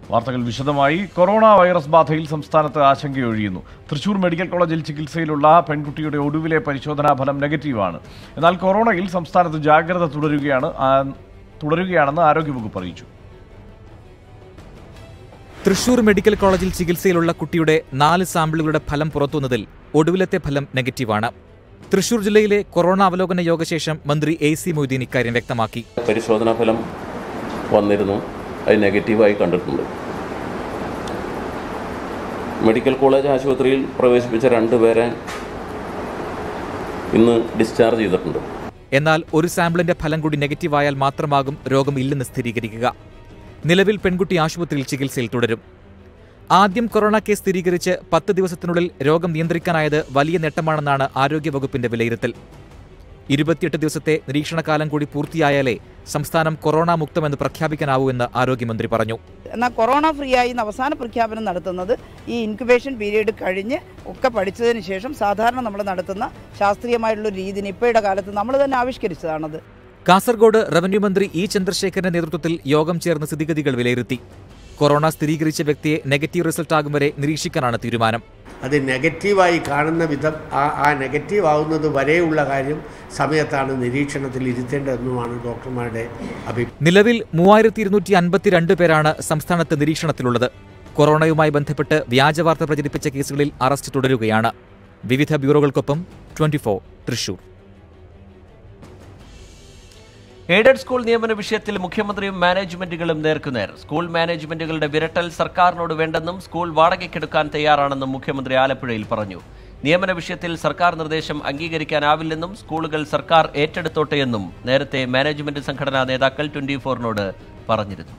വാർത്തകൾ വിശദമായി corona virus ബാധയിൽ സംസ്ഥാനത്ത് ആശങ്കയൊഴിയുന്നു തൃശൂർ മെഡിക്കൽ കോളേജിൽ ചികിത്സയിലുള്ള പെൺകുട്ടിയുടെ ഒടുവിലെ പരിശോധനാ ഫലം നെഗറ്റീവാണ് എന്നാൽ കൊറോണയിൽ സംസ്ഥാനത്ത് ജാഗ്രത തുടരുകയാണ് ആ, തുടരുകയാണെന്ന് ആരോഗ്യവകുപ്പ് അറിയിച്ചു തൃശൂർ മെഡിക്കൽ കോളേജിൽ ചികിത്സയിലുള്ള കുട്ടിയുടെ നാല് സാമ്പിളുകളുടെ ഫലം പുറത്തുവന്നതിൽ ഒടുവിലത്തെ ഫലം നെഗറ്റീവാണ് തൃശൂർ ജില്ലയിലെ കൊറോണ അവലോകന യോഗശേഷം മന്ത്രി എ സി മൊയ്തീൻ ഇക്കാര്യം വ്യക്തമാക്കി പരിശോധനാ ഫലം വന്നിരുന്നു അത് നെഗറ്റീവായി കണ്ടിട്ടുണ്ട് മെഡിക്കൽ കോളേജ് ആശുപത്രിയിൽ പ്രവേശിപ്പിച്ച രണ്ടുപേരെ ഇന്ന് ഡിസ്ചാർജ് ചെയ്തിട്ടുണ്ട് എന്നാൽ ഒരു സാമ്പിളിന്റെ ഫലം കൂടി നെഗറ്റീവായാൽ മാത്രമാകും രോഗം ഇല്ലെന്ന് സ്ഥിരീകരിക്കുക നിലവിൽ പെൺകുട്ടി ആശുപത്രിയിൽ ചികിത്സയിൽ തുടരും ആദ്യം കൊറോണ കേസ് സ്ഥിരീകരിച്ച് പത്ത് ദിവസത്തിനുള്ളിൽ രോഗം നിയന്ത്രിക്കാനായത് വലിയ നേട്ടമാണെന്നാണ് ആരോഗ്യവകുപ്പിന്റെ വിലയിരുത്തൽ ഇരുപത്തിയെട്ട് ദിവസത്തെ നിരീക്ഷണകാലം കൂടി പൂർത്തിയായാലേ സംസ്ഥാനം കൊറോണ മുക്തമെന്ന് പ്രഖ്യാപിക്കാനാവൂ എന്ന് ആരോഗ്യമന്ത്രി പറഞ്ഞു എന്നാൽ കൊറോണ ഫ്രീ ആയി ഇന്ന് അവസാന പ്രഖ്യാപനം നടത്തുന്നത് ഈ ഇൻക്യുബേഷൻ പീരീഡ് കഴിഞ്ഞ് ഒക്കെ പഠിച്ചതിന് ശേഷം സാധാരണ നമ്മൾ നടത്തുന്ന ശാസ്ത്രീയമായിട്ടുള്ള രീതിന് ഇപ്പോഴത്തെ കാലത്ത് നമ്മൾ തന്നെ ആവിഷ്കരിച്ചതാണത് കാസർഗോഡ് റവന്യൂ മന്ത്രി ഇ ചന്ദ്രശേഖരന്റെ നേതൃത്വത്തിൽ യോഗം ചേർന്ന് സ്ഥിതിഗതികൾ വിലയിരുത്തി കൊറോണ സ്ഥിരീകരിച്ച വ്യക്തിയെ നെഗറ്റീവ് റിസൾട്ട് ആകും വരെ നിരീക്ഷിക്കാനാണ് തീരുമാനം അത് നെഗറ്റീവായി കാണുന്ന വിധം ആ ആ നെഗറ്റീവ് ആവുന്നത് വരെയുള്ള കാര്യം സമയത്താണ് നിരീക്ഷണത്തിൽ ഇരുത്തേണ്ടതെന്നുമാണ് ഡോക്ടർമാരുടെ അഭിപ്രായം നിലവിൽ മൂവായിരത്തി ഇരുന്നൂറ്റി അൻപത്തിരണ്ട് പേരാണ് സംസ്ഥാനത്ത് നിരീക്ഷണത്തിലുള്ളത് കൊറോണയുമായി ബന്ധപ്പെട്ട് വ്യാജവാർത്ത പ്രചരിപ്പിച്ച കേസുകളിൽ അറസ്റ്റ് തുടരുകയാണ് വിവിധ ബ്യൂറോകൾക്കൊപ്പം ട്വന്റി തൃശൂർ എയ്ഡഡ് സ്കൂൾ നിയമന വിഷയത്തിൽ മുഖ്യമന്ത്രിയും മാനേജ്മെന്റുകളും നേർക്കുനേർ സ്കൂൾ മാനേജ്മെന്റുകളുടെ വിരട്ടൽ സർക്കാരിനോട് വേണ്ടെന്നും സ്കൂൾ വാടകയ്ക്കെടുക്കാൻ തയ്യാറാണെന്നും മുഖ്യമന്ത്രി ആലപ്പുഴയിൽ പറഞ്ഞു നിയമന വിഷയത്തിൽ സർക്കാർ നിർദ്ദേശം അംഗീകരിക്കാനാവില്ലെന്നും സ്കൂളുകൾ സർക്കാർ ഏറ്റെടുത്തോട്ടെയെന്നും നേരത്തെ മാനേജ്മെന്റ് സംഘടനാ നേതാക്കൾ ട്വന്റി ഫോറിനോട് പറഞ്ഞിരുന്നു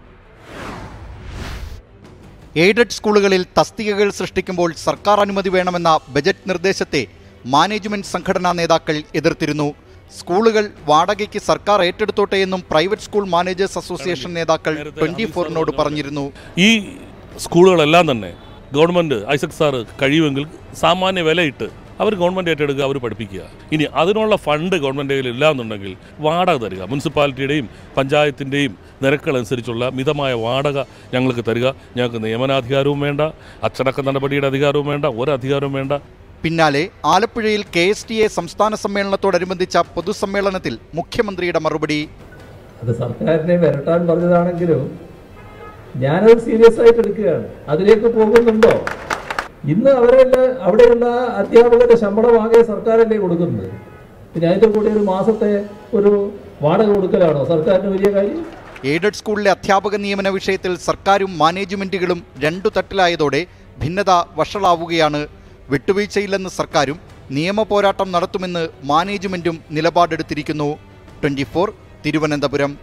എയ്ഡഡ് സ്കൂളുകളിൽ തസ്തികകൾ സൃഷ്ടിക്കുമ്പോൾ സർക്കാർ അനുമതി വേണമെന്ന ബജറ്റ് നിർദ്ദേശത്തെ മാനേജ്മെന്റ് സംഘടനാ നേതാക്കൾ എതിർത്തിരുന്നു സ്കൂളുകൾ വാടകയ്ക്ക് സർക്കാർ ഏറ്റെടുത്തോട്ടെ എന്നും പ്രൈവറ്റ് സ്കൂൾ മാനേജേഴ്സ് അസോസിയേഷൻ നേതാക്കൾ ട്വന്റി ഫോറിനോട് പറഞ്ഞിരുന്നു ഈ സ്കൂളുകളെല്ലാം തന്നെ ഗവൺമെൻറ് ഐസക് സാറ് കഴിയുമെങ്കിൽ സാമാന്യ വിലയിട്ട് അവർ ഗവൺമെൻറ് ഏറ്റെടുക്കുക അവർ പഠിപ്പിക്കുക ഇനി അതിനുള്ള ഫണ്ട് ഗവൺമെൻറ് കയ്യിൽ ഇല്ല എന്നുണ്ടെങ്കിൽ വാടക തരിക മുനിസിപ്പാലിറ്റിയുടെയും പഞ്ചായത്തിൻ്റെയും നിരക്കുകളനുസരിച്ചുള്ള മിതമായ വാടക ഞങ്ങൾക്ക് തരിക ഞങ്ങൾക്ക് നിയമനാധികാരവും വേണ്ട അച്ചടക്ക നടപടിയുടെ അധികാരവും വേണ്ട ഒരധികാരവും വേണ്ട പിന്നാലെ ആലപ്പുഴയിൽ കെ എസ് ടി എ സംസ്ഥാന സമ്മേളനത്തോടനുബന്ധിച്ച പൊതുസമ്മേളനത്തിൽ മുഖ്യമന്ത്രിയുടെ മറുപടി അത് സർക്കാരിനെ വരട്ടാൻ പറഞ്ഞതാണെങ്കിലും ഞാനത് സീരിയസ് ആയിട്ട് എടുക്കുകയാണ് അതിലേക്ക് പോകുന്നുണ്ടോ ഇന്ന് അവരെല്ലാം അവിടെയുള്ള അധ്യാപകരുടെ ശമ്പളം ആകെ സർക്കാരല്ലേ കൊടുക്കുന്നത് പിന്നെ അതിൻ്റെ കൂടെ ഒരു മാസത്തെ ഒരു വാടക കൊടുക്കലാണോ സർക്കാരിന് വലിയ കാര്യം എയ്ഡഡ് സ്കൂളിലെ അധ്യാപക നിയമന വിഷയത്തിൽ സർക്കാരും മാനേജ്മെന്റുകളും രണ്ടു തട്ടിലായതോടെ ഭിന്നത വഷളാവുകയാണ് വിട്ടുവീഴ്ചയില്ലെന്ന് സർക്കാരും നിയമ പോരാട്ടം നടത്തുമെന്ന് മാനേജ്മെന്റും നിലപാടെടുത്തിരിക്കുന്നു ട്വന്റി തിരുവനന്തപുരം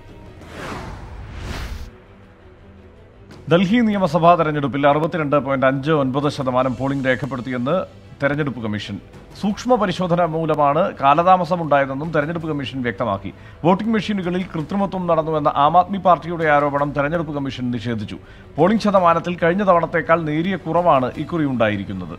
ഡൽഹി നിയമസഭാ തെരഞ്ഞെടുപ്പിൽ അറുപത്തിരണ്ട് പോയിന്റ് അഞ്ച് ഒൻപത് ശതമാനം പോളിംഗ് രേഖപ്പെടുത്തിയെന്ന് തെരഞ്ഞെടുപ്പ് കമ്മീഷൻ സൂക്ഷ്മ പരിശോധന മൂലമാണ് കാലതാമസമുണ്ടായതെന്നും തെരഞ്ഞെടുപ്പ് കമ്മീഷൻ വ്യക്തമാക്കി വോട്ടിംഗ് മെഷീനുകളിൽ കൃത്രിമത്വം നടന്നുവെന്ന ആം ആദ്മി പാർട്ടിയുടെ ആരോപണം തെരഞ്ഞെടുപ്പ് കമ്മീഷൻ നിഷേധിച്ചു പോളിംഗ് ശതമാനത്തിൽ കഴിഞ്ഞ തവണത്തേക്കാൾ നേരിയ കുറവാണ് ഇക്കുറി ഉണ്ടായിരിക്കുന്നത്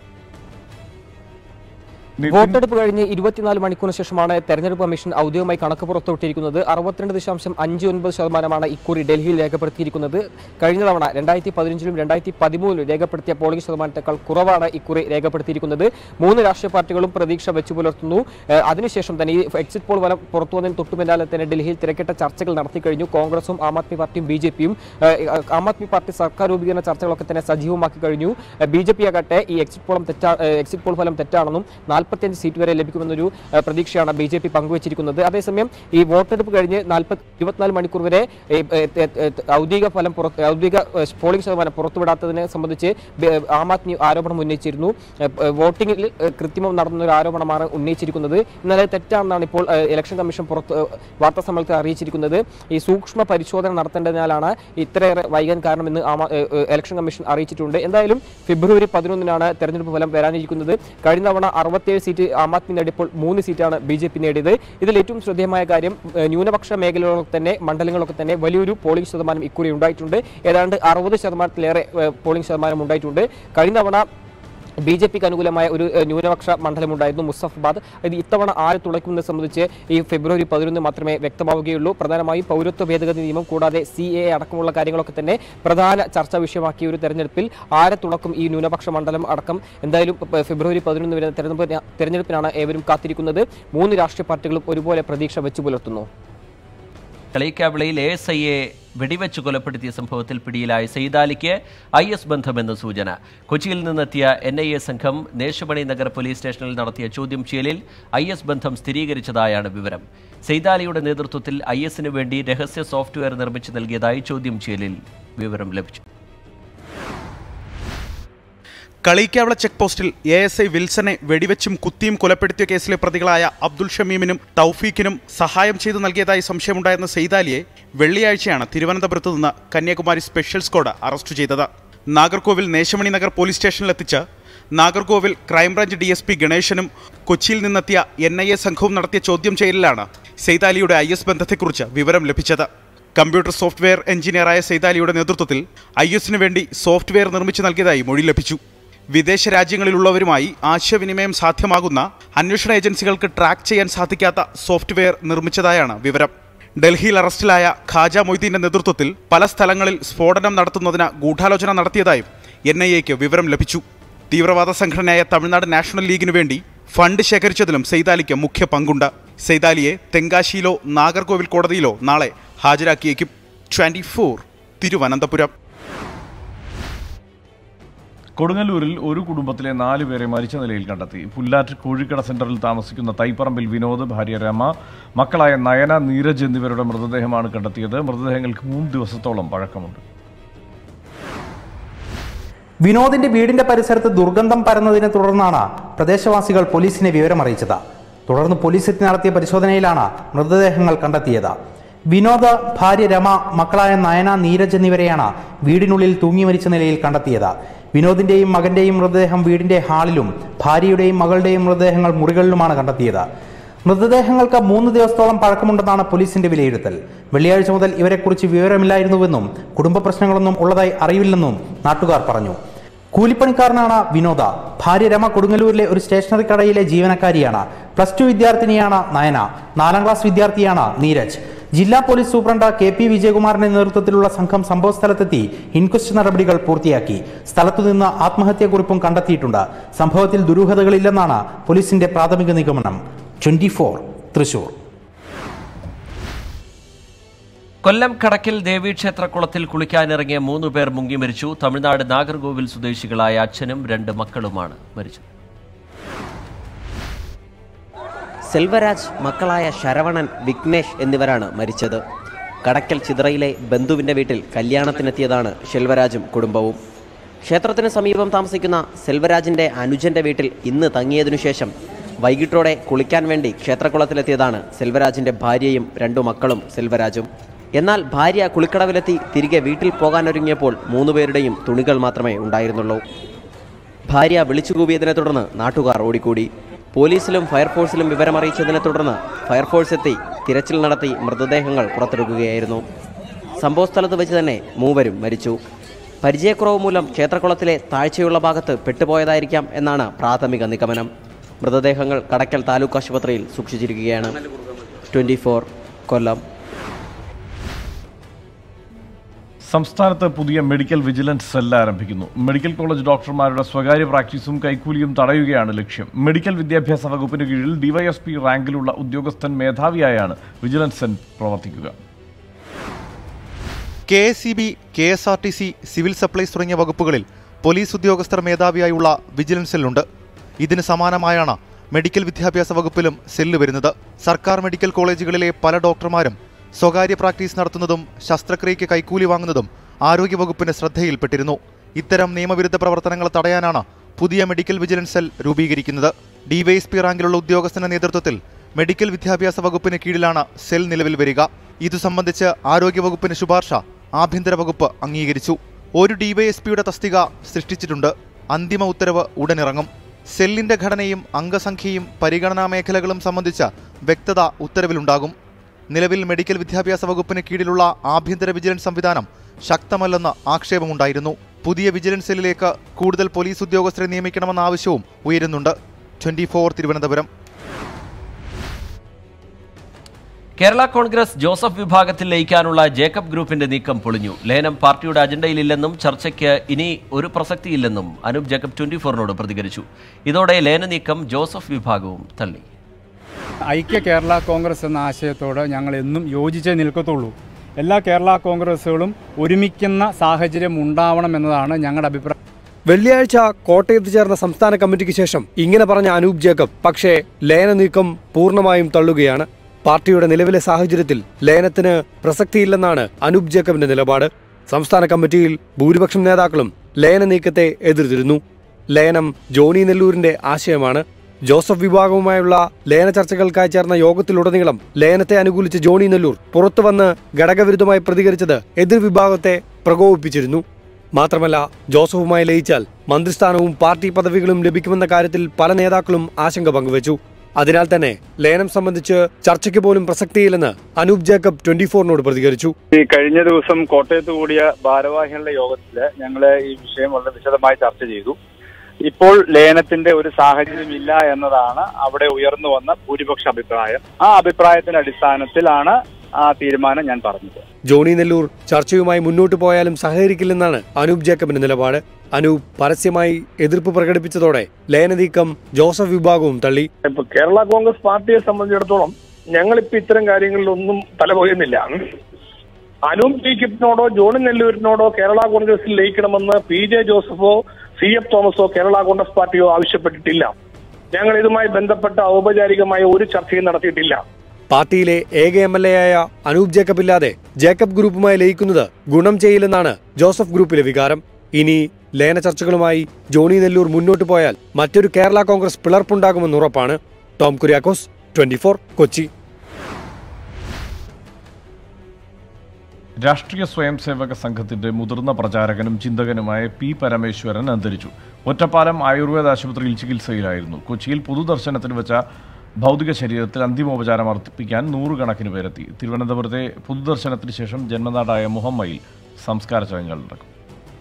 വോട്ടെടുപ്പ് കഴിഞ്ഞ് ഇരുപത്തിനാല് മണിക്കൂറിന് ശേഷമാണ് തെരഞ്ഞെടുപ്പ് കമ്മീഷൻ ഔദ്യോഗികമായി കണക്ക് പുറത്തുവിട്ടിരിക്കുന്നത് അറുപത്തിരണ്ട് ദശാംശം അഞ്ച് ഒൻപത് ശതമാനമാണ് ഇക്കുറി ഡൽഹിയിൽ രേഖപ്പെടുത്തിയിരിക്കുന്നത് കഴിഞ്ഞ തവണ രണ്ടായിരത്തി പതിനഞ്ചിലും രണ്ടായിരത്തി പതിമൂന്നിലും രേഖപ്പെടുത്തിയ പോളിംഗ് ശതമാനത്തേക്കാൾ കുറവാണ് ഇക്കുറി രേഖപ്പെടുത്തിയിരിക്കുന്നത് മൂന്ന് രാഷ്ട്രീയ പാർട്ടികളും പ്രതീക്ഷ വെച്ചു പുലർത്തുന്നു ഏഹ് അതിനുശേഷം തന്നെ ഈ എക്സിറ്റ് പോൾ ഫലം പുറത്തു വന്നതിന് തൊട്ടു പിന്നാലെ തന്നെ ഡൽഹിയിൽ തിരക്കിട്ട ചർച്ചകൾ നടത്തി കഴിഞ്ഞു കോൺഗ്രസും ആം ആദ്മി പാർട്ടിയും ബി ജെ പിയും ആം ആദ്മി പാർട്ടി സർക്കാർ രൂപീകരണ ചർച്ചകളൊക്കെ തന്നെ സജീവമാക്കി കഴിഞ്ഞു ബി ജെ പി ആകട്ടെ ഈ എക്സിറ്റ് പോളും തെറ്റാ ഏഹ് എക്സിറ്റ് പോൾ ഫലം തെറ്റാണെന്നും നാൽപ്പത്തിയഞ്ച് സീറ്റ് വരെ ലഭിക്കുമെന്നൊരു ഏഹ് പ്രതീക്ഷയാണ് ബി ജെ പി പങ്കുവച്ചിരിക്കുന്നത് അതേസമയം ഈ വോട്ടെടുപ്പ് കഴിഞ്ഞ് നാൽപ്പത്തി ഇരുപത്തിനാല് മണിക്കൂർ വരെ ഏഹ്, ഏഹ്, ഏഹ്, ഏഹ്, ഔദ്യോഗിക ഫലം പുറത്ത് ഔദ്യോഗിക ഏഹ്, പോളിംഗ് ശതമാനം പുറത്തുവിടാത്തതിനെ സംബന്ധിച്ച് ബി- ആം ആദ്മി ആരോപണം ഉന്നയിച്ചിരുന്നു ഏഹ്, ഏഹ്, വോട്ടിംഗിൽ ഏഹ്, കൃത്രിമം നടന്ന ഒരു ആരോപണമാണ് ഉന്നയിച്ചിരിക്കുന്നത് എന്നാൽ അത് തെറ്റാണെന്നാണ് ഇപ്പോൾ ഏഹ്, ഇലക്ഷൻ കമ്മീഷൻ പുറത്ത് ഏഹ്, വാർത്താ സമ്മേളനത്തിൽ അറിയിച്ചിരിക്കുന്നത് ഈ സൂക്ഷ്മ പരിശോധന നടത്തേണ്ടതിനാലാണ് ഇത്രയേറെ വൈകാൻ കാരണമെന്ന് ആം ആ- ഏഹ്, ഏഹ്, ഇലക്ഷൻ കമ്മീഷൻ അറിയിച്ചിട്ടുണ്ട് എന്തായാലും ഫെബ്രുവരി പതിനൊന്നിനാണ് തെരഞ്ഞെടുപ്പ് ഫലം വരാനിരിക്കുന്നത് കഴിഞ്ഞ തവണ അറുപത്തിയേഴ് സീറ്റ് ആം ആദ്മി നേടിയപ്പോൾ മൂന്ന് സീറ്റാണ് ബി ജെ പി നേടിയത് ഇതിൽ ഏറ്റവും ശ്രദ്ധേയമായ കാര്യം ഏഹ്, ന്യൂനപക്ഷ മേഖലകളൊക്കെ തന്നെ മണ്ഡലങ്ങളൊക്കെ തന്നെ വലിയൊരു പോളിംഗ് ശതമാനം ഇക്കുറി ഉണ്ടായിട്ടുണ്ട് ഏതാണ്ട് അറുപത് ശതമാനത്തിലേറെ ഏഹ്, പോളിംഗ് ശതമാനം ഉണ്ടായിട്ടുണ്ട് കഴിഞ്ഞ തവണ ബി ജെ പിക്ക് അനുകൂലമായ ഒരു ഏഹ്, ന്യൂനപക്ഷ മണ്ഡലമുണ്ടായിരുന്നു മുസഫാബാദ് ഇത് ഇത്തവണ ആര് തുളയ്ക്കുന്നത് സംബന്ധിച്ച് ഈ ഫെബ്രുവരി പതിനൊന്ന് മാത്രമേ വ്യക്തമാവുകയുള്ളൂ പ്രധാനമായും പൗരത്വ ഭേദഗതി നിയമം കൂടാതെ സി എ അടക്കമുള്ള കാര്യങ്ങളൊക്കെ തന്നെ പ്രധാന ചർച്ചാ വിഷയമാക്കിയ ഒരു തെരഞ്ഞെടുപ്പിൽ ആരെ തുളക്കും ഈ ന്യൂനപക്ഷ മണ്ഡലം അടക്കം എന്തായാലും പ- ഫെബ്രുവരി പതിനൊന്ന് വരെ തെരഞ്ഞെടുപ്പ് തെരഞ്ഞെടുപ്പിനാണ് ഏവരും കാത്തിരിക്കുന്നത് മൂന്ന് രാഷ്ട്രീയ പാർട്ടികളും ഒരുപോലെ പ്രതീക്ഷ വെച്ചു പുലർത്തുന്നു കളിക്കാവിളയിൽ എ എസ് ഐയെ വെടിവെച്ച് കൊലപ്പെടുത്തിയ സംഭവത്തിൽ പിടിയിലായ സെയ്താലിക്ക് ഐ എസ് ബന്ധമെന്ന് സൂചന കൊച്ചിയിൽ നിന്നെത്തിയ എൻ ഐ എ സംഘം നേശമണി നഗർ പോലീസ് സ്റ്റേഷനിൽ നടത്തിയ ചോദ്യം ചെയ്യലിൽ ഐ എസ് ബന്ധം സ്ഥിരീകരിച്ചതായാണ് വിവരം സെയ്താലിയുടെ നേതൃത്വത്തിൽ ഐ എസിന് വേണ്ടി രഹസ്യ സോഫ്റ്റ്വെയർ നിർമ്മിച്ചു നൽകിയതായി ചോദ്യം ചെയ്യലിൽ വിവരം ലഭിച്ചു കളിക്കാവിള ചെക്ക് പോസ്റ്റിൽ എ എസ് ഐ വിൽസനെ വെടിവെച്ചും കുത്തിയും കൊലപ്പെടുത്തിയ കേസിലെ പ്രതികളായ അബ്ദുൾ ഷമീമിനും തൗഫീഖിനും സഹായം ചെയ്തു നൽകിയതായി സംശയമുണ്ടായിരുന്ന സെയ്താലിയെ വെള്ളിയാഴ്ചയാണ് തിരുവനന്തപുരത്ത് നിന്ന് കന്യാകുമാരി സ്പെഷ്യൽ സ്ക്വാഡ് അറസ്റ്റ് ചെയ്തത് നാഗർകോവിൽ നേശമണി നഗർ പോലീസ് സ്റ്റേഷനിലെത്തിച്ച് Nagercoil crime branch D S P ഗണേശനും കൊച്ചിയിൽ നിന്നെത്തിയ എൻ ഐ എ സംഘവും നടത്തിയ ചോദ്യം ചെയ്യലിലാണ് സെയ്താലിയുടെ ഐ എസ് ബന്ധത്തെക്കുറിച്ച് വിവരം ലഭിച്ചത് കമ്പ്യൂട്ടർ സോഫ്റ്റ്വെയർ എഞ്ചിനീയറായ സെയ്താലിയുടെ നേതൃത്വത്തിൽ ഐ എസിന് വേണ്ടി സോഫ്റ്റ്വെയർ നിർമ്മിച്ചു നൽകിയതായി മൊഴി ലഭിച്ചു വിദേശ രാജ്യങ്ങളിലുള്ളവരുമായി ആശയവിനിമയം സാധ്യമാകുന്ന അന്വേഷണ ഏജൻസികൾക്ക് ട്രാക്ക് ചെയ്യാൻ സാധിക്കാത്ത സോഫ്റ്റ്വെയർ നിർമ്മിച്ചതായാണ് വിവരം ഡൽഹിയിൽ അറസ്റ്റിലായ ഖാജ മൊയ്തീന്റെ നേതൃത്വത്തിൽ പല സ്ഥലങ്ങളിൽ സ്ഫോടനം നടത്തുന്നതിന് ഗൂഢാലോചന നടത്തിയതായും എൻ ഐ എക്ക് വിവരം ലഭിച്ചു തീവ്രവാദ സംഘടനയായ തമിഴ്നാട് നാഷണൽ ലീഗിനു വേണ്ടി ഫണ്ട് ശേഖരിച്ചതിലും സെയ്താലിക്ക് മുഖ്യ പങ്കുണ്ട് സെയ്താലിയെ തെങ്കാശിയിലോ നാഗർകോവിൽ കോടതിയിലോ നാളെ ഹാജരാക്കിയേക്കും ട്വന്റി ഫോർ തിരുവനന്തപുരം കൊടുങ്ങല്ലൂരിൽ ഒരു കുടുംബത്തിലെ നാല് പേരെ മരിച്ച നിലയിൽ കണ്ടെത്തി പുല്ലാറ്റ് കോഴിക്കട സെന്ററിൽ താമസിക്കുന്ന തൈപ്പറമ്പിൽ വിനോദ് ഭാര്യ രമ മക്കളായ നയന നീരജ് എന്നിവരുടെ മൃതദേഹമാണ് കണ്ടെത്തിയത് മൃതദേഹങ്ങൾക്ക് മൂന്ന് ദിവസത്തോളം പഴക്കമുണ്ട് വിനോദിന്റെ വീടിന്റെ പരിസരത്ത് ദുർഗന്ധം പരന്നതിനെ തുടർന്നാണ് പ്രദേശവാസികൾ പോലീസിനെ വിവരമറിയിച്ചത് തുടർന്ന് പോലീസ് എത്തി നടത്തിയ പരിശോധനയിലാണ് മൃതദേഹങ്ങൾ കണ്ടെത്തിയത് വിനോദ് ഭാര്യ രമ മക്കളായ നയന നീരജ് എന്നിവരെയാണ് വീടിനുള്ളിൽ തൂങ്ങി മരിച്ച നിലയിൽ കണ്ടെത്തിയത് വിനോദിന്റെയും മകന്റെയും മൃതദേഹം വീടിന്റെ ഹാളിലും ഭാര്യയുടെയും മകളുടെയും മൃതദേഹങ്ങൾ മുറികളിലുമാണ് കണ്ടെത്തിയത് മൃതദേഹങ്ങൾക്ക് മൂന്ന് ദിവസത്തോളം പഴക്കമുണ്ടെന്നാണ് പോലീസിന്റെ വിലയിരുത്തൽ വെള്ളിയാഴ്ച മുതൽ ഇവരെക്കുറിച്ച് വിവരമില്ലായിരുന്നുവെന്നും കുടുംബ പ്രശ്നങ്ങളൊന്നും ഉള്ളതായി അറിയില്ലെന്നും നാട്ടുകാർ പറഞ്ഞു കൂലിപ്പണിക്കാരനാണ് വിനോദ ഭാര്യ രമ കൊടുങ്ങല്ലൂരിലെ ഒരു സ്റ്റേഷനറി കടയിലെ ജീവനക്കാരിയാണ് പ്ലസ് ടു വിദ്യാർത്ഥിനിയാണ് നയന നാലാം ക്ലാസ് വിദ്യാർത്ഥിയാണ് നീരജ് ജില്ലാ പോലീസ് സൂപ്രണ്ട് കെ പി വിജയകുമാറിന്റെ നേതൃത്വത്തിലുള്ള സംഘം സംഭവസ്ഥലത്തെത്തി ഇൻക്വസ്റ്റ് നടപടികൾ പൂർത്തിയാക്കി സ്ഥലത്തുനിന്ന് ആത്മഹത്യാക്കുറിപ്പും കണ്ടെത്തിയിട്ടുണ്ട് സംഭവത്തിൽ ദുരൂഹതകളില്ലെന്നാണ് പോലീസിന്റെ പ്രാഥമിക നിഗമനം ട്വന്റി ഫോർ തൃശൂർ കൊല്ലം കടക്കിൽ ദേവീക്ഷേത്രക്കുളത്തിൽ കുളിക്കാനിറങ്ങിയ മൂന്ന് പേർ മുങ്ങി മരിച്ചു തമിഴ്നാട് നാഗർകോവിൽ സ്വദേശികളായ അച്ഛനും രണ്ട് മക്കളുമാണ് മരിച്ചത് സെൽവരാജ് മക്കളായ ശരവണൻ വിഘ്നേഷ് എന്നിവരാണ് മരിച്ചത് കടക്കൽ ചിതറയിലെ ബന്ധുവിൻ്റെ വീട്ടിൽ കല്യാണത്തിനെത്തിയതാണ് ശെൽവരാജും കുടുംബവും ക്ഷേത്രത്തിന് സമീപം താമസിക്കുന്ന സെൽവരാജിൻ്റെ അനുജൻ്റെ വീട്ടിൽ ഇന്ന് തങ്ങിയതിനു ശേഷം വൈകിട്ടോടെ കുളിക്കാൻ വേണ്ടി ക്ഷേത്രക്കുളത്തിലെത്തിയതാണ് സെൽവരാജിൻ്റെ ഭാര്യയും രണ്ടു മക്കളും സെൽവരാജും എന്നാൽ ഭാര്യ കുളിക്കടവിലെത്തി തിരികെ വീട്ടിൽ പോകാനൊരുങ്ങിയപ്പോൾ മൂന്നുപേരുടെയും തുണികൾ മാത്രമേ ഉണ്ടായിരുന്നുള്ളൂ ഭാര്യ വിളിച്ചുകൂവിയതിനെ തുടർന്ന് നാട്ടുകാർ ഓടിക്കൂടി പോലീസിലും ഫയർഫോഴ്സിലും വിവരമറിയിച്ചതിനെ തുടർന്ന് ഫയർഫോഴ്സ് എത്തി തിരച്ചിൽ നടത്തി മൃതദേഹങ്ങൾ പുറത്തെടുക്കുകയായിരുന്നു സംഭവസ്ഥലത്ത് വെച്ച് തന്നെ മൂവരും മരിച്ചു പരിചയക്കുറവ് മൂലം ക്ഷേത്രക്കുളത്തിലെ താഴ്ചയുള്ള ഭാഗത്ത് പെട്ടുപോയതായിരിക്കാം എന്നാണ് പ്രാഥമിക നിഗമനം മൃതദേഹങ്ങൾ കടക്കൽ താലൂക്ക് ആശുപത്രിയിൽ സൂക്ഷിച്ചിരിക്കുകയാണ് ട്വൻറ്റി കൊല്ലം സംസ്ഥാനത്ത് പുതിയ മെഡിക്കൽ വിജിലൻസ് സെല്ല് ആരംഭിക്കുന്നു മെഡിക്കൽ കോളേജ് ഡോക്ടർമാരുടെ സ്വകാര്യ പ്രാക്ടീസും കൈക്കൂലിയും തടയുകയാണ് ലക്ഷ്യം മെഡിക്കൽ വിദ്യാഭ്യാസ വകുപ്പിന് കീഴിൽ ഡിവൈഎസ്പി റാങ്കിലുള്ള ഉദ്യോഗസ്ഥൻ മേധാവിയായാണ് വിജിലൻസ് സെൽ പ്രവർത്തിക്കുക K S C B K S R T C civil supplies തുടങ്ങിയ വകുപ്പുകളിൽ പോലീസ് ഉദ്യോഗസ്ഥർ മേധാവിയായുള്ള വിജിലൻസ് സെല്ലുണ്ട് ഇതിന് സമാനമായാണ് മെഡിക്കൽ വിദ്യാഭ്യാസ വകുപ്പിലും സെല്ല് വരുന്നത് സർക്കാർ മെഡിക്കൽ കോളേജുകളിലെ പല ഡോക്ടർമാരും സ്വകാര്യ പ്രാക്ടീസ് നടത്തുന്നതും ശസ്ത്രക്രിയയ്ക്ക് കൈക്കൂലി വാങ്ങുന്നതും ആരോഗ്യവകുപ്പിന് ശ്രദ്ധയിൽപ്പെട്ടിരുന്നു ഇത്തരം നിയമവിരുദ്ധ പ്രവർത്തനങ്ങൾ തടയാനാണ് പുതിയ മെഡിക്കൽ വിജിലൻസ് സെൽ രൂപീകരിക്കുന്നത് ഡിവൈഎസ്പി റാങ്കിലുള്ള ഉദ്യോഗസ്ഥന്റെ നേതൃത്വത്തിൽ മെഡിക്കൽ വിദ്യാഭ്യാസ വകുപ്പിന് കീഴിലാണ് സെൽ നിലവിൽ വരിക ഇതു സംബന്ധിച്ച് ആരോഗ്യവകുപ്പിന് ശുപാർശ ആഭ്യന്തര വകുപ്പ് അംഗീകരിച്ചു ഒരു ഡിവൈഎസ്പിയുടെ തസ്തിക സൃഷ്ടിച്ചിട്ടുണ്ട് അന്തിമ ഉത്തരവ് ഉടനിറങ്ങും സെല്ലിന്റെ ഘടനയും അംഗസംഖ്യയും പരിഗണനാ മേഖലകളും സംബന്ധിച്ച വ്യക്തത ഉത്തരവിലുണ്ടാകും നിലവിൽ മെഡിക്കൽ വിദ്യാഭ്യാസ വകുപ്പിന് കീഴിലുള്ള ആഭ്യന്തര വിജിലൻസ് സംവിധാനം ശക്തമല്ലെന്ന് ആക്ഷേപമുണ്ടായിരുന്നു പുതിയ വിജിലൻസ് സെല്ലിലേക്ക് കൂടുതൽ പോലീസ് ഉദ്യോഗസ്ഥരെ നിയമിക്കണമെന്ന ആവശ്യവും ഉയരുന്നുണ്ട് twenty Thiruvananthapuram Kerala Congress Joseph വിഭാഗത്തിൽ ലയിക്കാനുള്ള ജേക്കബ് ഗ്രൂപ്പിന്റെ നീക്കം പൊളിഞ്ഞു ലയനം പാർട്ടിയുടെ അജണ്ടയിലില്ലെന്നും ചർച്ചയ്ക്ക് ഇനി ഒരു പ്രസക്തിയില്ലെന്നും അനൂപ് ജേക്കബ് ട്വന്റി ഫോറിനോട് പ്രതികരിച്ചു ഇതോടെ ലയന നീക്കം ജോസഫ് വിഭാഗവും തള്ളി ഐക്യ കേരള കോൺഗ്രസ് എന്ന ആശയത്തോട് ഞങ്ങൾ എന്നും യോജിച്ചേ നിൽക്കത്തുള്ളൂ എല്ലാ കേരള കോൺഗ്രസുകളും ഒരുമിക്കുന്ന സാഹചര്യം ഉണ്ടാവണം എന്നതാണ് ഞങ്ങളുടെ അഭിപ്രായം വെള്ളിയാഴ്ച കോട്ടയത്ത് ചേർന്ന സംസ്ഥാന കമ്മിറ്റിക്ക് ശേഷം ഇങ്ങനെ പറഞ്ഞ അനൂപ് ജേക്കബ് പക്ഷേ ലയന നീക്കം പൂർണ്ണമായും തള്ളുകയാണ് പാർട്ടിയുടെ നിലവിലെ സാഹചര്യത്തിൽ ലയനത്തിന് പ്രസക്തിയില്ലെന്നാണ് അനൂപ് ജേക്കബിന്റെ നിലപാട് സംസ്ഥാന കമ്മിറ്റിയിൽ ഭൂരിപക്ഷം നേതാക്കളും ലയന നീക്കത്തെ എതിർത്തിരുന്നു ലയനം ജോണി നെല്ലൂരിന്റെ ആശയമാണ് ജോസഫ് വിഭാഗവുമായുള്ള ലയന ചർച്ചകൾക്കായി ചേർന്ന യോഗത്തിലുടനീളം ലയനത്തെ അനുകൂലിച്ച് ജോണി നെല്ലൂർ പുറത്തുവന്ന് ഘടകവിരുദ്ധമായി പ്രതികരിച്ചത് എതിർ വിഭാഗത്തെ പ്രകോപിപ്പിച്ചിരുന്നു മാത്രമല്ല ജോസഫുമായി ലയിച്ചാൽ മന്ത്രിസ്ഥാനവും പാർട്ടി പദവികളും ലഭിക്കുമെന്ന കാര്യത്തിൽ പല നേതാക്കളും ആശങ്ക പങ്കുവച്ചു അതിനാൽ തന്നെ ലയനം സംബന്ധിച്ച് ചർച്ചയ്ക്ക് പോലും പ്രസക്തിയില്ലെന്ന് അനൂപ് ജേക്കബ് ട്വന്റി ഫോറിനോട് പ്രതികരിച്ചു ഈ കഴിഞ്ഞ ദിവസം കോട്ടയത്ത് കൂടിയ ഭാരവാഹികളുടെ യോഗത്തിൽ ഞങ്ങൾ ഈ വിഷയം വളരെ വിശദമായി ചർച്ച ചെയ്തു ഇപ്പോൾ ലയനത്തിന്റെ ഒരു സാഹചര്യമില്ല എന്നതാണ് അവിടെ ഉയർന്നു വന്ന ഭൂരിപക്ഷ അഭിപ്രായം ആ അഭിപ്രായത്തിന്റെ അടിസ്ഥാനത്തിലാണ് ആ തീരുമാനം ഞാൻ പറഞ്ഞത് ജോണി നെല്ലൂർ ചർച്ചയുമായി മുന്നോട്ടു പോയാലും സഹകരിക്കില്ലെന്നാണ് അനൂപ് ജേക്കബിന്റെ നിലപാട് അനൂപ് പരസ്യമായി എതിർപ്പ് പ്രകടിപ്പിച്ചതോടെ ലയന നീക്കം ജോസഫ് വിഭാഗവും തള്ളി ഇപ്പൊ കേരള കോൺഗ്രസ് പാർട്ടിയെ സംബന്ധിച്ചിടത്തോളം ഞങ്ങളിപ്പോ ഇത്തരം കാര്യങ്ങളിലൊന്നും തലപോയുന്നില്ല അനൂപ് ജേക്കബിനോടോ ജോണി നെല്ലൂരിനോടോ കേരള കോൺഗ്രസിൽ ലയിക്കണമെന്ന് പി ജെ ജോസഫോ സി എഫ് തോമസോ കേരള കോൺഗ്രസ് പാർട്ടിയോ ആവശ്യപ്പെട്ടിട്ടില്ല ഞങ്ങൾ ഇതുമായി ബന്ധപ്പെട്ട ഔപചാരികമായ ഒരു ചർച്ചയും നടത്തിയിട്ടില്ല പാർട്ടിയിലെ ഏക എം എൽ എ ആയ അനൂപ് ജേക്കബ് ഇല്ലാതെ ജേക്കബ് ഗ്രൂപ്പുമായി ലയിക്കുന്നത് ഗുണം ചെയ്യില്ലെന്നാണ് ജോസഫ് ഗ്രൂപ്പിലെ വികാരം ഇനി ലയന ചർച്ചകളുമായി ജോണി നെല്ലൂർ മുന്നോട്ടു പോയാൽ മറ്റൊരു കേരള കോൺഗ്രസ് പിളർപ്പുണ്ടാകുമെന്ന് ഉറപ്പാണ് ടോം കുര്യാക്കോസ് ട്വന്റി കൊച്ചി രാഷ്ട്രീയ സ്വയംസേവക സംഘത്തിന്റെ മുതിർന്ന പ്രചാരകനും ചിന്തകനുമായ പി പരമേശ്വരൻ അന്തരിച്ചു ഒറ്റപ്പാലം ആയുർവേദ ആശുപത്രിയിൽ ചികിത്സയിലായിരുന്നു കൊച്ചിയിൽ പൊതുദർശനത്തിന് വെച്ച ഭൗതിക ശരീരത്തിൽ അന്തിമോപചാരം അർപ്പിക്കാൻ നൂറുകണക്കിന് പേരെത്തി തിരുവനന്തപുരത്തെ പൊതുദർശനത്തിന് ശേഷം ജന്മനാടായ മുഹമ്മയിൽ സംസ്കാര ചടങ്ങുകൾ നടക്കും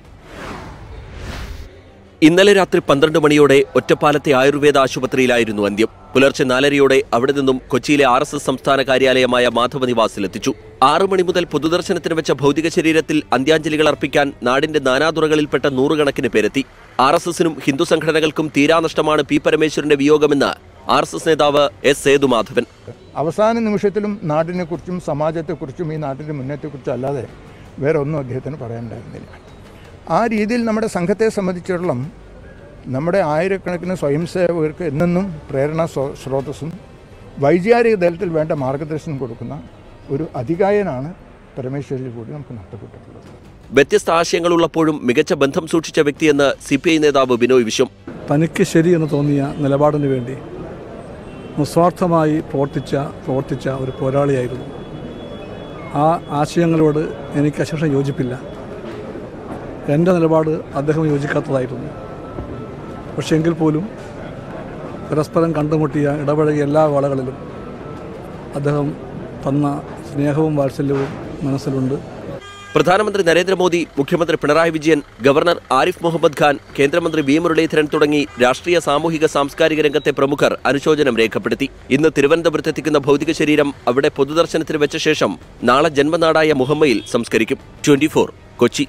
ഇന്നലെ രാത്രി പന്ത്രണ്ട് മണിയോടെ ഒറ്റപ്പാലത്തെ ആയുർവേദ ആശുപത്രിയിലായിരുന്നു അന്ത്യം പുലർച്ചെ നാലരയോടെ അവിടെ നിന്നും കൊച്ചിയിലെ ആർ എസ് എസ് സംസ്ഥാന കാര്യാലയമായ മാധവ നിവാസിലെത്തിച്ചു ആറു മണി മുതൽ പൊതുദർശനത്തിന് വെച്ച ഭൗതിക ശരീരത്തിൽ അന്ത്യാഞ്ജലികൾ അർപ്പിക്കാൻ നാടിന്റെ നാനാതുറകളിൽപ്പെട്ട നൂറുകണക്കിന് പേരെത്തി ആർ എസ് എസിനും ഹിന്ദു സംഘടനകൾക്കും തീരാനഷ്ടമാണ് പി പരമേശ്വരന്റെ വിയോഗമെന്ന് ആർ എസ് എസ് നേതാവ് എസ് സേതുമാധവൻ അവസാന നിമിഷത്തിലും നാടിനെക്കുറിച്ചും സമാജത്തെക്കുറിച്ചും ഈ നാട്ടിൻ്റെ മുന്നേറ്റത്തെക്കുറിച്ചും അല്ലാതെ വേറെ ഒന്നും അദ്ദേഹത്തിന് പറയാനുണ്ടായിരുന്നില്ല ആ രീതിയിൽ നമ്മുടെ സംഘത്തെ സംബന്ധിച്ചിടത്തോളം നമ്മുടെ ആയിരക്കണക്കിന് സ്വയംസേവകർക്ക് എന്നെന്നും പ്രേരണ സ്രോ- സ്രോതസ്സും വൈചാരിക തലത്തിൽ വേണ്ട മാർഗദർശനം കൊടുക്കുന്ന ഒരു അധികായനാണ് പരമേശ്വരിൽ കൂടി നമുക്ക് നഷ്ടപ്പെട്ടിട്ടുള്ളത് വ്യത്യസ്ത ആശയങ്ങളുള്ളപ്പോഴും മികച്ച ബന്ധം സൂക്ഷിച്ച വ്യക്തിയെന്ന് സി പി ഐ നേതാവ് ബിനോയ് വിശ്വം തനിക്ക് ശരിയെന്ന് തോന്നിയ നിലപാടിന് വേണ്ടി നിസ്വാർത്ഥമായി പ്രവർത്തിച്ച പ്രവർത്തിച്ച ഒരു പോരാളിയായിരുന്നു ആ ആശയങ്ങളോട് എനിക്ക് അശേഷം യോജിപ്പില്ല എൻ്റെ നിലപാട് അദ്ദേഹം യോജിക്കാത്തതായിരുന്നു പക്ഷേ എങ്കിൽ പോലും പരസ്പരം കണ്ടുമുട്ടിയ ഇടപഴകിയ എല്ലാ വേളകളിലും അദ്ദേഹം തന്ന സ്നേഹവും വാത്സല്യവും മനസ്സിലുണ്ട് പ്രധാനമന്ത്രി നരേന്ദ്രമോദി മുഖ്യമന്ത്രി പിണറായി വിജയൻ ഗവർണർ ആരിഫ് മുഹമ്മദ് ഖാൻ കേന്ദ്രമന്ത്രി വി മുരളീധരൻ തുടങ്ങി രാഷ്ട്രീയ സാമൂഹിക സാംസ്കാരിക രംഗത്തെ പ്രമുഖർ അനുശോചനം രേഖപ്പെടുത്തി ഇന്ന് തിരുവനന്തപുരത്തെത്തിക്കുന്ന ഭൗതിക ശരീരം അവിടെ പൊതുദർശനത്തിന് വെച്ച ശേഷം നാളെ ജന്മനാടായ മുഹമ്മയിൽ സംസ്കരിക്കും ട്വന്റി കൊച്ചി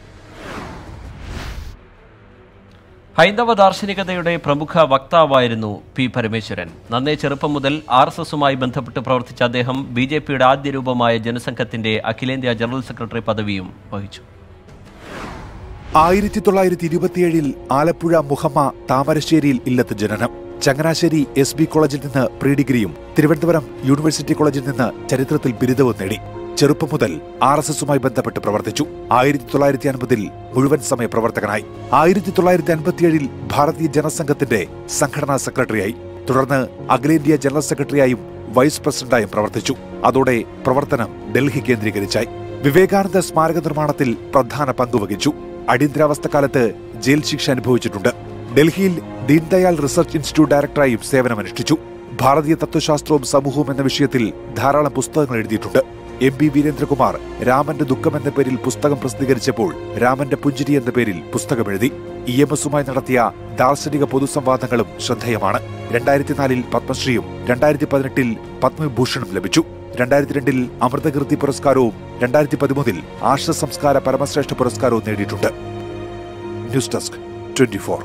ഹൈന്ദവ ദാർശനികതയുടെ പ്രമുഖ വക്താവായിരുന്നു പി പരമേശ്വരൻ നന്നേ ചെറുപ്പം മുതൽ ആർ എസ് എസുമായി ബന്ധപ്പെട്ട് പ്രവർത്തിച്ച അദ്ദേഹം ബി ജെ പിയുടെ ആദ്യ രൂപമായ ജനസംഘത്തിന്റെ അഖിലേന്ത്യാ ജനറൽ സെക്രട്ടറി പദവിയും വഹിച്ചു ആയിരത്തി തൊള്ളായിരത്തി ഇരുപത്തിയേഴിൽ ആലപ്പുഴ മുഹമ്മ താമരശ്ശേരിയിൽ ഇല്ലത്ത് ജനനം ചങ്ങനാശ്ശേരി എസ് ബി കോളേജിൽ നിന്ന് പ്രീ ഡിഗ്രിയും തിരുവനന്തപുരം യൂണിവേഴ്സിറ്റി കോളേജിൽ നിന്ന് ചരിത്രത്തിൽ ബിരുദവും നേടി ചെറുപ്പം മുതൽ ആർ എസ് എസുമായി ബന്ധപ്പെട്ട് പ്രവർത്തിച്ചു ആയിരത്തി തൊള്ളായിരത്തി അൻപതിൽ മുഴുവൻ സമയ പ്രവർത്തകനായി ആയിരത്തി തൊള്ളായിരത്തി അൻപത്തിയേഴിൽ ഭാരതീയ ജനസംഘത്തിന്റെ സംഘടനാ സെക്രട്ടറിയായി തുടർന്ന് അഖിലേന്ത്യാ ജനറൽ സെക്രട്ടറിയായും വൈസ് പ്രസിഡന്റായും പ്രവർത്തിച്ചു അതോടെ പ്രവർത്തനം ഡൽഹി കേന്ദ്രീകരിച്ചായി വിവേകാനന്ദ സ്മാരക നിർമ്മാണത്തിൽ പ്രധാന പങ്കുവഹിച്ചു അടിയന്തരാവസ്ഥ കാലത്ത് ജയിൽ ശിക്ഷ അനുഭവിച്ചിട്ടുണ്ട് ഡൽഹിയിൽ ദീൻദയാൽ റിസർച്ച് ഇൻസ്റ്റിറ്റ്യൂട്ട് ഡയറക്ടറായും സേവനമനുഷ്ഠിച്ചു ഭാരതീയ തത്വശാസ്ത്രവും സമൂഹവും എന്ന വിഷയത്തിൽ ധാരാളം പുസ്തകങ്ങൾ എഴുതിയിട്ടുണ്ട് എം പി വീരേന്ദ്രകുമാർ രാമന്റെ ദുഃഖം എന്ന പേരിൽ പുസ്തകം പ്രസിദ്ധീകരിച്ചപ്പോൾ രാമന്റെ പുഞ്ചിരി എന്ന പേരിൽ പുസ്തകം എഴുതി ഇ എം എസുമായി നടത്തിയ ദാർശനിക പൊതുസംവാദങ്ങളും ശ്രദ്ധേയമാണ് രണ്ടായിരത്തി നാലിൽ പത്മശ്രീയും രണ്ടായിരത്തി പതിനെട്ടിൽ പത്മവിഭൂഷണും ലഭിച്ചു രണ്ടായിരത്തി രണ്ടിൽ അമൃതകീർത്തി പുരസ്കാരവും രണ്ടായിരത്തി പതിമൂന്നിൽ ആർഷ സംസ്കാര പരമശ്രേഷ്ഠ പുരസ്കാരവും നേടിയിട്ടുണ്ട് ന്യൂസ് ഡെസ്ക് ട്വന്റി ഫോർ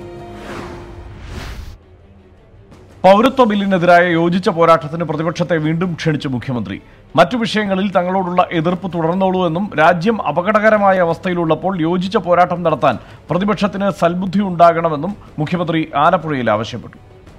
പൗരത്വ ബില്ലിനെതിരായ യോജിച്ച പോരാട്ടത്തിന് പ്രതിപക്ഷത്തെ വീണ്ടും ക്ഷണിച്ചു മുഖ്യമന്ത്രി മറ്റു വിഷയങ്ങളിൽ തങ്ങളോടുള്ള എതിർപ്പ് തുടർന്നോളൂ എന്നും രാജ്യം അപകടകരമായ അവസ്ഥയിലുള്ളപ്പോൾ യോജിച്ച പോരാട്ടം നടത്താൻ പ്രതിപക്ഷത്തിന് സൽബുദ്ധി ഉണ്ടാകണമെന്നും മുഖ്യമന്ത്രി ആലപ്പുഴയിൽ ആവശ്യപ്പെട്ടു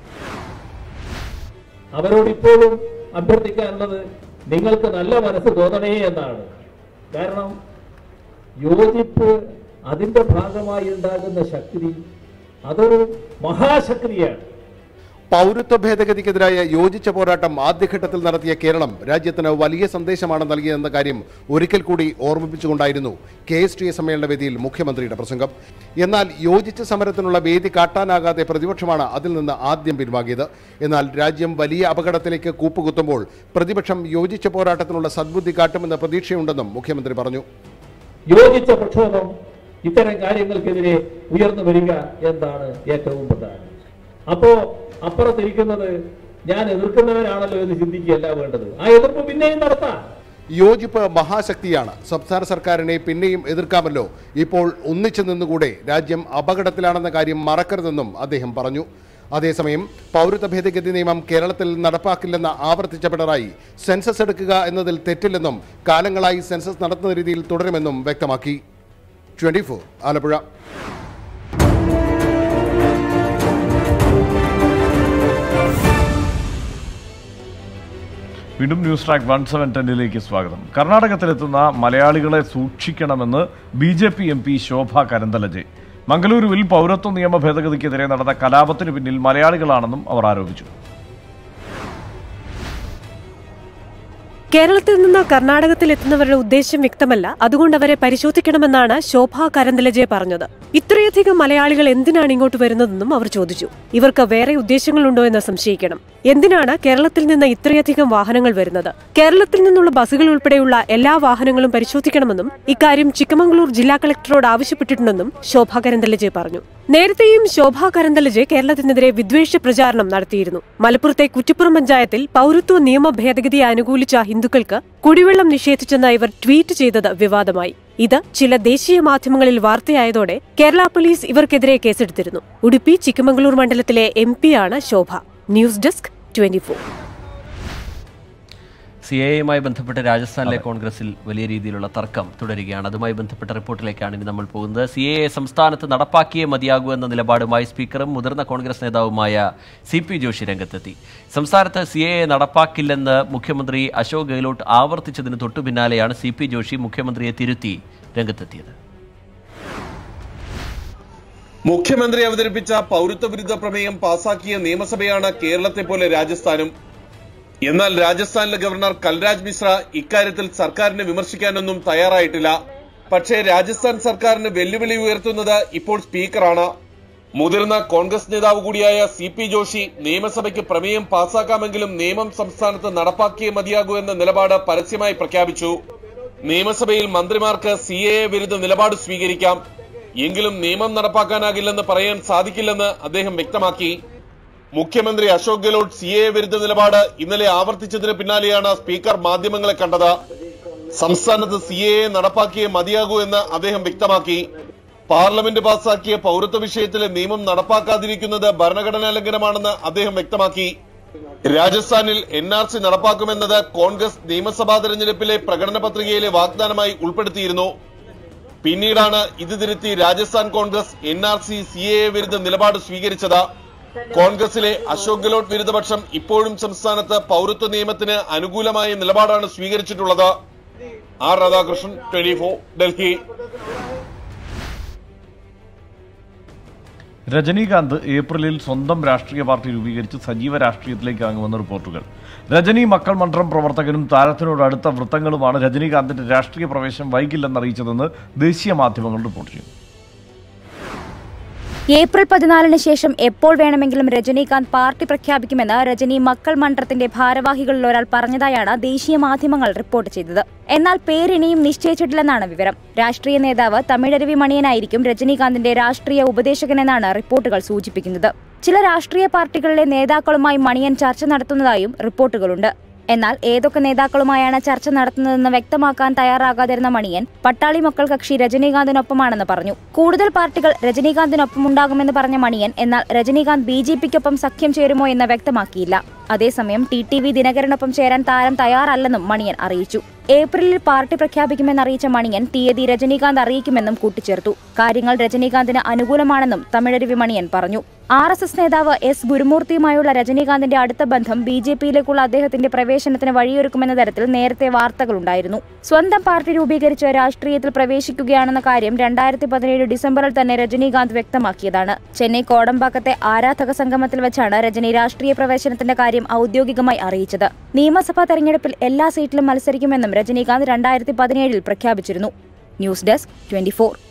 അവരോട് ഇപ്പോഴും അഭ്യർത്ഥിക്കാനുള്ളത് നിങ്ങൾക്ക് നല്ല മനസ്സ് തോന്നണേ എന്നാണ് കാരണം യോജിപ്പ് അതിന്റെ ഭാഗമായി ഉണ്ടാകുന്ന ശക്തി അതൊരു മഹാശക്തിയാണ് പൗരത്വ ഭേദഗതിക്കെതിരായ യോജിച്ച പോരാട്ടം ആദ്യഘട്ടത്തിൽ നടത്തിയ കേരളം രാജ്യത്തിന് വലിയ സന്ദേശമാണ് നൽകിയതെന്ന കാര്യം ഒരിക്കൽ കൂടി ഓർമ്മിപ്പിച്ചുകൊണ്ടായിരുന്നു കെ എസ് ടി എ സമ്മേളന വേദിയിൽ മുഖ്യമന്ത്രിയുടെ പ്രസംഗം എന്നാൽ യോജിച്ച സമരത്തിനുള്ള വേദി കാട്ടാനാകാതെ പ്രതിപക്ഷമാണ് അതിൽ നിന്ന് ആദ്യം പിൻവാങ്ങിയത് എന്നാൽ രാജ്യം വലിയ അപകടത്തിലേക്ക് കൂപ്പുകുത്തുമ്പോൾ പ്രതിപക്ഷം യോജിച്ച പോരാട്ടത്തിനുള്ള സദ്ബുദ്ധി കാട്ടുമെന്ന പ്രതീക്ഷയുണ്ടെന്നും മുഖ്യമന്ത്രി പറഞ്ഞു യോജിച്ച പ്രക്ഷോഭം ഇത്തരം കാര്യങ്ങൾക്കെതിരെ ഉയർന്നു വരിക എന്നതാണ് ഏറ്റവും പ്രധാനം അപ്പോ അപ്പുറത്തിരിക്കുന്നത് ഞാൻ എതിർക്കുന്നവരാണല്ലോ എന്ന് ചിന്തിക്കുകയല്ല വേണ്ടത് ആ എതിർപ്പ് പിന്നെയും നടത്താം യോജിപ്പ് മഹാശക്തിയാണ് സംസ്ഥാന സർക്കാരിനെ പിന്നെയും എതിർക്കാമല്ലോ ഇപ്പോൾ ഒന്നിച്ചു നിന്നുകൂടെ രാജ്യം അപകടത്തിലാണെന്ന കാര്യം മറക്കരുതെന്നും അദ്ദേഹം പറഞ്ഞു അതേസമയം പൗരത്വ ഭേദഗതി നിയമം കേരളത്തിൽ നടപ്പാക്കില്ലെന്ന് ആവർത്തിച്ച പിണറായി സെൻസസ് എടുക്കുക എന്നതിൽ തെറ്റില്ലെന്നും കാലങ്ങളായി സെൻസസ് നടത്തുന്ന രീതിയിൽ തുടരുമെന്നും വ്യക്തമാക്കി ട്വന്റി ആലപ്പുഴ വീണ്ടും ന്യൂസ് ട്രാക്ക് വൺ സെവൻ ടെന്നിലേക്ക് സ്വാഗതം കർണാടകത്തിലെത്തുന്ന മലയാളികളെ സൂക്ഷിക്കണമെന്ന് B J P M P Shobha Karandlaje മംഗളൂരുവിൽ പൗരത്വ നിയമ ഭേദഗതിക്കെതിരെ നടന്ന കലാപത്തിന് പിന്നിൽ മലയാളികളാണെന്നും അവർ ആരോപിച്ചു കേരളത്തിൽ നിന്ന് കർണാടകത്തിൽ എത്തുന്നവരുടെ ഉദ്ദേശം വ്യക്തമല്ല അതുകൊണ്ട് അവരെ പരിശോധിക്കണമെന്നാണ് ശോഭ കരന്തലജെ പറഞ്ഞത് ഇത്രയധികം മലയാളികൾ എന്തിനാണ് ഇങ്ങോട്ട് വരുന്നതെന്നും അവർ ചോദിച്ചു ഇവർക്ക് വേറെ ഉദ്ദേശങ്ങളുണ്ടോ എന്ന് സംശയിക്കണം എന്തിനാണ് കേരളത്തിൽ നിന്ന് ഇത്രയധികം വാഹനങ്ങൾ വരുന്നത് കേരളത്തിൽ നിന്നുള്ള ബസ്സുകൾ ഉൾപ്പെടെയുള്ള എല്ലാ വാഹനങ്ങളും പരിശോധിക്കണമെന്നും ഇക്കാര്യം ചിക്കമംഗളൂർ ജില്ലാ കളക്ടറോട് ആവശ്യപ്പെട്ടിട്ടുണ്ടെന്നും ശോഭ കരന്തലജെ പറഞ്ഞു നേരത്തെയും ശോഭ കരന്തലജെ കേരളത്തിനെതിരെ വിദ്വേഷ പ്രചാരണം നടത്തിയിരുന്നു മലപ്പുറത്തെ കുറ്റിപ്പുറം പഞ്ചായത്തിൽ പൗരത്വ നിയമ ഭേദഗതിയെ അനുകൂലിച്ച ഹിന്ദുക്കൾക്ക് കുടിവെള്ളം നിഷേധിച്ചെന്ന് ഇവർ ട്വീറ്റ് ചെയ്തത് വിവാദമായി ഇത് ചില ദേശീയ മാധ്യമങ്ങളിൽ വാർത്തയായതോടെ കേരള പോലീസ് ഇവർക്കെതിരെ കേസെടുത്തിരുന്നു ഉടുപ്പി ചിക്കമംഗളൂർ മണ്ഡലത്തിലെ എം പിയാണ് Shobha news desk twenty C എയുമായി ബന്ധപ്പെട്ട് രാജസ്ഥാനിലെ കോൺഗ്രസിൽ വലിയ രീതിയിലുള്ള തർക്കം തുടരുകയാണ് അതുമായി ബന്ധപ്പെട്ട റിപ്പോർട്ടിലേക്കാണ് ഇനി നമ്മൾ പോകുന്നത് സി എ സംസ്ഥാനത്ത് നടപ്പാക്കിയേ മതിയാകൂ എന്ന നിലപാടുമായി സ്പീക്കറും മുതിർന്ന കോൺഗ്രസ് നേതാവുമായ സി പി ജോഷി രംഗത്തെത്തി സംസ്ഥാനത്ത് സി എ നടപ്പാക്കില്ലെന്ന് മുഖ്യമന്ത്രി അശോക് ഗെഹ്ലോട്ട് ആവർത്തിച്ചതിന് തൊട്ടു പിന്നാലെയാണ് സി പി ജോഷി മുഖ്യമന്ത്രിയെ തിരുത്തി രംഗത്തെത്തിയത് മുഖ്യമന്ത്രി അവതരിപ്പിച്ച പൗരത്വ വിരുദ്ധ പ്രമേയം പാസാക്കിയ നിയമസഭയാണ് കേരളത്തെ പോലെ രാജസ്ഥാനും എന്നാൽ രാജസ്ഥാനിലെ ഗവർണർ കൽരാജ് മിശ്ര ഇക്കാര്യത്തിൽ സർക്കാരിനെ വിമർശിക്കാനൊന്നും തയ്യാറായിട്ടില്ല പക്ഷേ രാജസ്ഥാൻ സർക്കാരിന് വെല്ലുവിളി ഉയർത്തുന്നത് ഇപ്പോൾ സ്പീക്കറാണ് മുതിർന്ന കോൺഗ്രസ് നേതാവ് കൂടിയായ സി പി ജോഷി നിയമസഭയ്ക്ക് പ്രമേയം പാസാക്കാമെങ്കിലും നിയമം സംസ്ഥാനത്ത് നടപ്പാക്കിയേ മതിയാകൂ എന്ന നിലപാട് പരസ്യമായി പ്രഖ്യാപിച്ചു നിയമസഭയിൽ മന്ത്രിമാർക്ക് സി എ വിരുദ്ധ നിലപാട് സ്വീകരിക്കാം എങ്കിലും നിയമം നടപ്പാക്കാനാകില്ലെന്ന് പറയാൻ സാധിക്കില്ലെന്ന് അദ്ദേഹം വ്യക്തമാക്കി മുഖ്യമന്ത്രി അശോക് ഗെഹ്ലോട്ട് സി എ വിരുദ്ധ നിലപാട് ഇന്നലെ ആവർത്തിച്ചതിന് പിന്നാലെയാണ് സ്പീക്കർ മാധ്യമങ്ങളെ കണ്ടത് സംസ്ഥാനത്ത് സി എ നടപ്പാക്കിയേ മതിയാകൂ എന്ന് അദ്ദേഹം വ്യക്തമാക്കി പാർലമെന്റ് പാസാക്കിയ പൗരത്വ വിഷയത്തിലെ നിയമം നടപ്പാക്കാതിരിക്കുന്നത് ഭരണഘടനാ ലംഘനമാണെന്ന് അദ്ദേഹം വ്യക്തമാക്കി രാജസ്ഥാനിൽ എൻ ആർ സി നടപ്പാക്കുമെന്നത് കോൺഗ്രസ് നിയമസഭാ തെരഞ്ഞെടുപ്പിലെ പ്രകടന പത്രികയിലെ വാഗ്ദാനമായി ഉൾപ്പെടുത്തിയിരുന്നു പിന്നീടാണ് ഇത് തിരുത്തി Rajasthan Congress N R C C A വിരുദ്ധ നിലപാട് സ്വീകരിച്ചത് കോൺഗ്രസിലെ അശോക് ഗെഹ്ലോട്ട് വിരുദ്ധപക്ഷം ഇപ്പോഴും സംസ്ഥാനത്ത് പൗരത്വ നിയമത്തിന് അനുകൂലമായ നിലപാടാണ് സ്വീകരിച്ചിട്ടുള്ളത് ആർ രാധാകൃഷ്ണൻ ട്വന്റി ഡൽഹി രജനീകാന്ത് ഏപ്രിലിൽ സ്വന്തം രാഷ്ട്രീയ പാർട്ടി രൂപീകരിച്ച് സജീവ രാഷ്ട്രീയത്തിലേക്ക് ഇറങ്ങുമെന്ന റിപ്പോർട്ടുകൾ രജനി മക്കൾ മണ്ഡലം പ്രവർത്തകനും താരത്തിനോട് അടുത്ത വൃത്തങ്ങളുമാണ് രജനീകാന്തിന്റെ രാഷ്ട്രീയ പ്രവേശം വൈകില്ലെന്ന് അറിയിച്ചതെന്ന് ദേശീയ മാധ്യമങ്ങൾ റിപ്പോർട്ട് ചെയ്യുന്നു ഏപ്രിൽ പതിനാലിന് ശേഷം എപ്പോൾ വേണമെങ്കിലും രജനീകാന്ത് പാർട്ടി പ്രഖ്യാപിക്കുമെന്ന് രജനി മക്കൾ മണ്ഡലത്തിന്റെ ഭാരവാഹികളിൽ ഒരാൾ പറഞ്ഞതായാണ് ദേശീയ മാധ്യമങ്ങൾ റിപ്പോർട്ട് ചെയ്തത് എന്നാൽ പേരിനിയും നിശ്ചയിച്ചിട്ടില്ലെന്നാണ് വിവരം രാഷ്ട്രീയ നേതാവ് തമിഴരുവി മണിയനായിരിക്കും രജനീകാന്തിന്റെ രാഷ്ട്രീയ ഉപദേശകനെന്നാണ് റിപ്പോർട്ടുകൾ സൂചിപ്പിക്കുന്നത് ചില രാഷ്ട്രീയ പാർട്ടികളിലെ നേതാക്കളുമായി മണിയൻ ചർച്ച നടത്തുന്നതായും റിപ്പോർട്ടുകളുണ്ട് എന്നാൽ ഏതൊക്കെ നേതാക്കളുമായാണ് ചർച്ച നടത്തുന്നതെന്ന് വ്യക്തമാക്കാൻ തയ്യാറാകാതിരുന്ന മണിയൻ പട്ടാളി മക്കൾ കക്ഷി രജനീകാന്തിനൊപ്പമാണെന്ന് പറഞ്ഞു കൂടുതൽ പാർട്ടികൾ രജനീകാന്തിനൊപ്പം ഉണ്ടാകുമെന്ന് പറഞ്ഞ മണിയൻ എന്നാൽ രജനീകാന്ത് ബി ജെ പിക്കൊപ്പം സഖ്യം ചേരുമോ എന്ന് വ്യക്തമാക്കിയില്ല അതേസമയം ടി ടി വി ദിനകരനൊപ്പം ചേരാൻ താരം തയ്യാറല്ലെന്നും മണിയൻ അറിയിച്ചു ഏപ്രിലിൽ പാർട്ടി പ്രഖ്യാപിക്കുമെന്നറിയിച്ച മണിയൻ തീയതി രജനീകാന്ത് അറിയിക്കുമെന്നും കൂട്ടിച്ചേർത്തു കാര്യങ്ങൾ രജനീകാന്തിന് അനുകൂലമാണെന്നും തമിഴരുവി മണിയൻ പറഞ്ഞു ആർ എസ് എസ് നേതാവ് എസ് ഗുരുമൂർത്തിയുമായുള്ള രജനീകാന്തിന്റെ അടുത്ത ബന്ധം ബി ജെ പിയിലേക്കുള്ള അദ്ദേഹത്തിന്റെ പ്രവേശനത്തിന് വഴിയൊരുക്കുമെന്ന തരത്തിൽ നേരത്തെ വാർത്തകളുണ്ടായിരുന്നു സ്വന്തം പാർട്ടി രൂപീകരിച്ച് രാഷ്ട്രീയത്തിൽ പ്രവേശിക്കുകയാണെന്ന കാര്യം രണ്ടായിരത്തി പതിനേഴ് ഡിസംബറിൽ തന്നെ രജനീകാന്ത് വ്യക്തമാക്കിയതാണ് ചെന്നൈ കോടമ്പാക്കത്തെ ആരാധക സംഗമത്തിൽ വെച്ചാണ് രജനി രാഷ്ട്രീയ പ്രവേശനത്തിന്റെ കാര്യം ഔദ്യോഗികമായി അറിയിച്ചത് നിയമസഭാ തെരഞ്ഞെടുപ്പിൽ എല്ലാ സീറ്റിലും മത്സരിക്കുമെന്നും രജനീകാന്ത് രണ്ടായിരത്തി പതിനേഴിൽ പ്രഖ്യാപിച്ചിരുന്നു ന്യൂസ് ഡെസ്ക് ട്വന്റി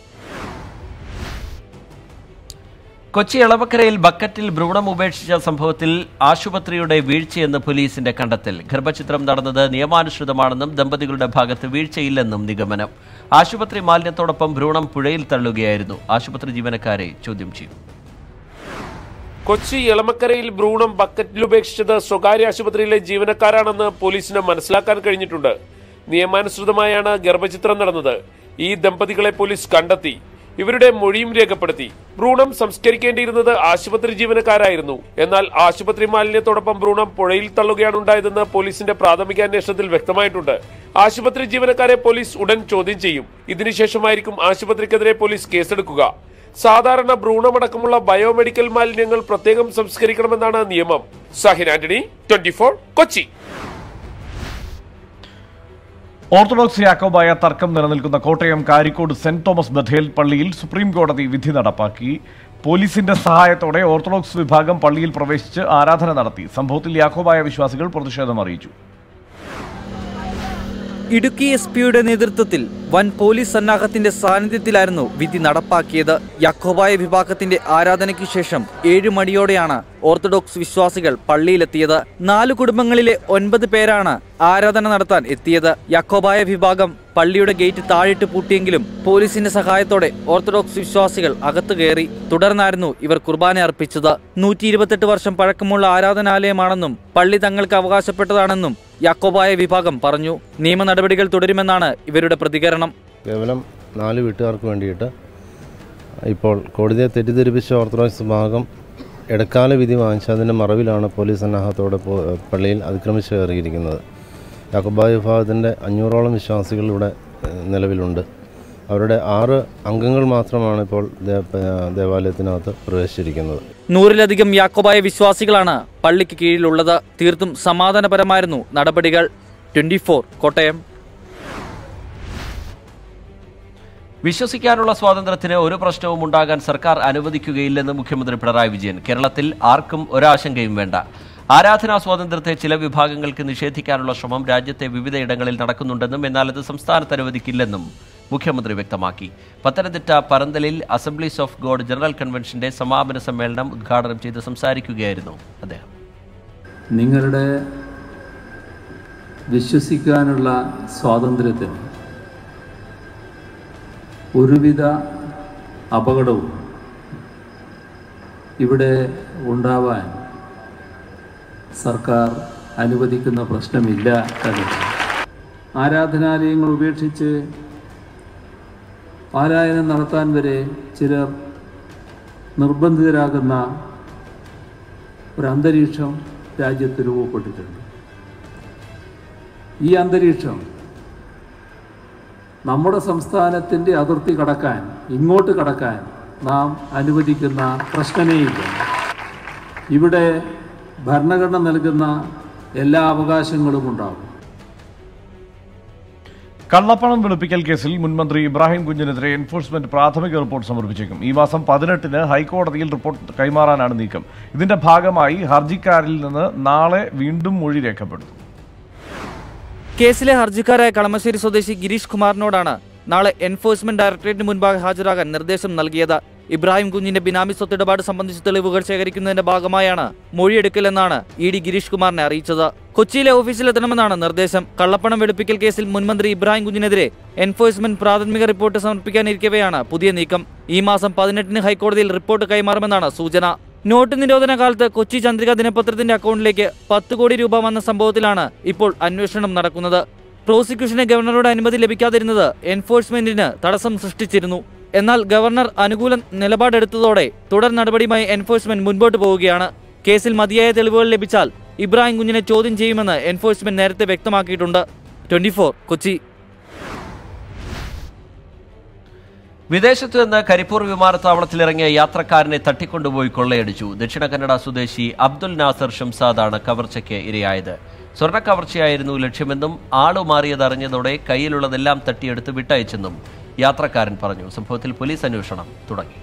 കൊച്ചി എളവക്കരയിൽ ബക്കറ്റിൽ ഭ്രൂണം ഉപേക്ഷിച്ച സംഭവത്തിൽ ആശുപത്രിയുടെ വീഴ്ചയെന്ന് പോലീസിന്റെ കണ്ടെത്തൽ ഗർഭചിത്രം നടന്നത് നിയമാനുസൃതമാണെന്നും ദമ്പതികളുടെ ഭാഗത്ത് വീഴ്ചയില്ലെന്നും നിഗമനം ആശുപത്രി മാലിന്യത്തോടൊപ്പം ഭ്രൂണം പുഴയിൽ തള്ളുകയായിരുന്നു ആശുപത്രി ജീവനക്കാരെ ചോദ്യം ചെയ്യും കൊച്ചി എളമക്കരയിൽ ഭ്രൂണം ബക്കറ്റിൽ ഉപേക്ഷിച്ചത് സ്വകാര്യ ആശുപത്രിയിലെ ജീവനക്കാരാണെന്ന് പോലീസിന് മനസ്സിലാക്കാൻ കഴിഞ്ഞിട്ടുണ്ട് നിയമാനുസൃതമായാണ് ഗർഭചിത്രം നടന്നത് ഈ ദമ്പതികളെ പോലീസ് കണ്ടെത്തി ഇവരുടെ മൊഴിയും രേഖപ്പെടുത്തി ഭ്രൂണം സംസ്കരിക്കേണ്ടിയിരുന്നത് ആശുപത്രി ജീവനക്കാരായിരുന്നു എന്നാൽ ആശുപത്രി മാലിന്യത്തോടൊപ്പം ഭ്രൂണം പുഴയിൽ തള്ളുകയാണ് ഉണ്ടായതെന്ന് പോലീസിന്റെ പ്രാഥമിക അന്വേഷണത്തിൽ വ്യക്തമായിട്ടുണ്ട് ആശുപത്രി ജീവനക്കാരെ പോലീസ് ഉടൻ ചോദ്യം ചെയ്യും ഇതിനുശേഷമായിരിക്കും ആശുപത്രിക്കെതിരെ പോലീസ് കേസെടുക്കുക സാധാരണ ഭ്രൂണമടക്കമുള്ള ബയോമെഡിക്കൽ മാലിന്യങ്ങൾ പ്രത്യേകം സംസ്കരിക്കണമെന്നാണ് നിയമം Sahin Antony twenty Kochi Orthodox Yakobaya തർക്കം നിലനിൽക്കുന്ന കോട്ടയം കാരിക്കോട് സെന്റ് തോമസ് ബഥേൽ പള്ളിയിൽ സുപ്രീം കോടതി വിധി നടപ്പാക്കി പോലീസിന്റെ സഹായത്തോടെ ഓർത്തഡോക്സ് വിഭാഗം പള്ളിയിൽ പ്രവേശിച്ച് ആരാധന നടത്തി സംഭവത്തിൽ യാക്കോബായ വിശ്വാസികൾ പ്രതിഷേധം അറിയിച്ചു ഇടുക്കി എസ് പിയുടെ നേതൃത്വത്തിൽ വൻ പോലീസ് സന്നാഹത്തിന്റെ സാന്നിധ്യത്തിലായിരുന്നു വിധി നടപ്പാക്കിയത് യക്കോബായ വിഭാഗത്തിന്റെ ആരാധനയ്ക്കു ശേഷം ഏഴു മണിയോടെയാണ് ഓർത്തഡോക്സ് വിശ്വാസികൾ പള്ളിയിലെത്തിയത് നാല് കുടുംബങ്ങളിലെ ഒൻപത് പേരാണ് ആരാധന നടത്താൻ എത്തിയത് യക്കോബായ വിഭാഗം പള്ളിയുടെ ഗേറ്റ് താഴിട്ട് പൂട്ടിയെങ്കിലും പോലീസിന്റെ സഹായത്തോടെ ഓർത്തഡോക്സ് വിശ്വാസികൾ അകത്തു കയറി തുടർന്നായിരുന്നു ഇവർ കുർബാന അർപ്പിച്ചത് നൂറ്റി ഇരുപത്തെട്ട് വർഷം പഴക്കമുള്ള ആരാധനാലയമാണെന്നും പള്ളി തങ്ങൾക്ക് അവകാശപ്പെട്ടതാണെന്നും യാക്കോബായ വിഭാഗം പറഞ്ഞു നിയമ നടപടികൾ തുടരുമെന്നാണ് ഇവരുടെ പ്രതികരണം കേവലം നാല് വീട്ടുകാർക്ക് വേണ്ടിയിട്ട് ഇപ്പോൾ കോടതിയെ തെറ്റിദ്ധരിപ്പിച്ച ഓർത്തഡോക്സ് വിഭാഗം ഇടക്കാല വിധി വാങ്ങിച്ചതിൻ്റെ മറവിലാണ് പോലീസ് സന്നാഹത്തോടെ പോ- പള്ളിയിൽ അതിക്രമിച്ച് കയറിയിരിക്കുന്നത് യാക്കോബായ വിഭാഗത്തിൻ്റെ അഞ്ഞൂറോളം വിശ്വാസികൾ ഇവിടെ ഏഹ്, നിലവിലുണ്ട് അവരുടെ ആറ് അംഗങ്ങൾ മാത്രമാണ് ഇപ്പോൾ ദേ- ഏഹ്, ദേവാലയത്തിനകത്ത് പ്രവേശിച്ചിരിക്കുന്നത് നൂറിലധികം യാക്കോബായ വിശ്വാസികളാണ് പള്ളിക്ക് കീഴിലുള്ളത് തീർത്തും സമാധാനപരമായിരുന്നു നടപടികൾ ട്വന്റി കോട്ടയം വിശ്വസിക്കാനുള്ള സ്വാതന്ത്ര്യത്തിന് ഒരു പ്രശ്നവും ഉണ്ടാകാൻ സർക്കാർ അനുവദിക്കുകയില്ലെന്ന് മുഖ്യമന്ത്രി പിണറായി വിജയൻ കേരളത്തിൽ ആർക്കും ഒരാശങ്കയും വേണ്ട ആരാധനാ സ്വാതന്ത്ര്യത്തെ ചില വിഭാഗങ്ങൾക്ക് നിഷേധിക്കാനുള്ള ശ്രമം രാജ്യത്തെ വിവിധയിടങ്ങളിൽ നടക്കുന്നുണ്ടെന്നും എന്നാൽ അത് സംസ്ഥാനത്ത് അനുവദിക്കില്ലെന്നും മുഖ്യമന്ത്രി വ്യക്തമാക്കി പത്തനംതിട്ട പരന്തലിൽ അസംബ്ലീസ് ഓഫ് ഗോഡ് ജനറൽ കൺവെൻഷന്റെ സമാപന സമ്മേളനം ഉദ്ഘാടനം ചെയ്ത് സംസാരിക്കുകയായിരുന്നു അദ്ദേഹം നിങ്ങളുടെ വിശ്വസിക്കാനുള്ള സ്വാതന്ത്ര്യത്തിന് ഒരുവിധ അപകടവും ഇവിടെ ഉണ്ടാവാൻ സർക്കാർ അനുവദിക്കുന്ന പ്രശ്നമില്ല എന്നത് ആരാധനാലയങ്ങൾ ഉപേക്ഷിച്ച് പാരായണം നടത്താൻ വരെ ചിലർ നിർബന്ധിതരാകുന്ന ഒരു അന്തരീക്ഷം രാജ്യത്ത് രൂപപ്പെട്ടിട്ടുണ്ട് ഈ അന്തരീക്ഷം നമ്മുടെ സംസ്ഥാനത്തിൻ്റെ അതിർത്തി കടക്കാൻ ഇങ്ങോട്ട് കടക്കാൻ നാം അനുവദിക്കുന്ന പ്രശ്നമേയില്ല ഇവിടെ ഭരണഘടന നൽകുന്ന എല്ലാ അവകാശങ്ങളും ഉണ്ടാകും കള്ളപ്പണം വെളുപ്പിക്കൽ കേസിൽ മുൻമന്ത്രി ഇബ്രാഹിം കുഞ്ഞിനെതിരെ എൻഫോഴ്സ്മെന്റ് പ്രാഥമിക റിപ്പോർട്ട് സമർപ്പിച്ചേക്കും ഈ മാസം പതിനെട്ടിന് ഹൈക്കോടതിയിൽ റിപ്പോർട്ട് കൈമാറാനാണ് നീക്കം ഇതിന്റെ ഭാഗമായി ഹർജിക്കാരിൽ നിന്ന് നാളെ വീണ്ടും മൊഴി രേഖപ്പെടുത്തും കേസിലെ ഹർജിക്കാരായ കളമശ്ശേരി സ്വദേശി ഗിരീഷ് കുമാറിനോടാണ് നാളെ എൻഫോഴ്സ്മെന്റ് ഡയറക്ടറേറ്റിന് മുൻപാകെ ഹാജരാകാൻ നിർദ്ദേശം നൽകിയത് ഇബ്രാഹിം കുഞ്ഞിന്റെ ബിനാമി സ്വത്തിടപാട് സംബന്ധിച്ച് തെളിവുകൾ ശേഖരിക്കുന്നതിന്റെ ഭാഗമായാണ് മൊഴിയെടുക്കലെന്നാണ് ഇ ഡി ഗിരീഷ് കുമാറിനെ അറിയിച്ചത് കൊച്ചിയിലെ ഓഫീസിലെത്തണമെന്നാണ് നിർദ്ദേശം കള്ളപ്പണം വെളുപ്പിക്കൽ കേസിൽ മുൻമന്ത്രി ഇബ്രാഹിം കുഞ്ഞിനെതിരെ എൻഫോഴ്സ്മെന്റ് പ്രാഥമിക റിപ്പോർട്ട് സമർപ്പിക്കാനിരിക്കവെയാണ് പുതിയ നീക്കം ഈ മാസം പതിനെട്ടിന് ഹൈക്കോടതിയിൽ റിപ്പോർട്ട് കൈമാറുമെന്നാണ് സൂചന നോട്ട് നിരോധന കാലത്ത് കൊച്ചി ചന്ദ്രിക ദിനപത്രത്തിന്റെ അക്കൗണ്ടിലേക്ക് പത്ത് കോടി രൂപ വന്ന സംഭവത്തിലാണ് ഇപ്പോൾ അന്വേഷണം നടക്കുന്നത് പ്രോസിക്യൂഷന് ഗവർണറുടെ അനുമതി ലഭിക്കാതിരുന്നത് എൻഫോഴ്സ്മെന്റിന് തടസ്സം സൃഷ്ടിച്ചിരുന്നു എന്നാൽ ഗവർണർ അനുകൂല നിലപാടെടുത്തതോടെ തുടർ നടപടിയുമായി എൻഫോഴ്സ്മെന്റ് മുൻപോട്ട് പോവുകയാണ് കേസിൽ മതിയായ തെളിവുകൾ ലഭിച്ചാൽ ഇബ്രാഹിം കുഞ്ഞിനെ ചോദ്യം ചെയ്യുമെന്ന് എൻഫോഴ്സ്മെന്റ് നേരത്തെ വ്യക്തമാക്കിയിട്ടുണ്ട് ട്വന്റി കൊച്ചി വിദേശത്ത് നിന്ന് കരിപ്പൂർ വിമാനത്താവളത്തിലിറങ്ങിയ യാത്രക്കാരനെ തട്ടിക്കൊണ്ടുപോയി കൊള്ളയടിച്ചു ദക്ഷിണ കന്നഡ സ്വദേശി അബ്ദുൽ നാസർ ഷംസാദാണ് കവർച്ചയ്ക്ക് ഇരയായത് സ്വർണ്ണ കവർച്ചയായിരുന്നു ലക്ഷ്യമെന്നും ആളു മാറിയതറിഞ്ഞതോടെ കയ്യിലുള്ളതെല്ലാം തട്ടിയെടുത്ത് വിട്ടയച്ചെന്നും യാത്രക്കാരൻ പറഞ്ഞു സംഭവത്തിൽ പോലീസ് അന്വേഷണം തുടങ്ങി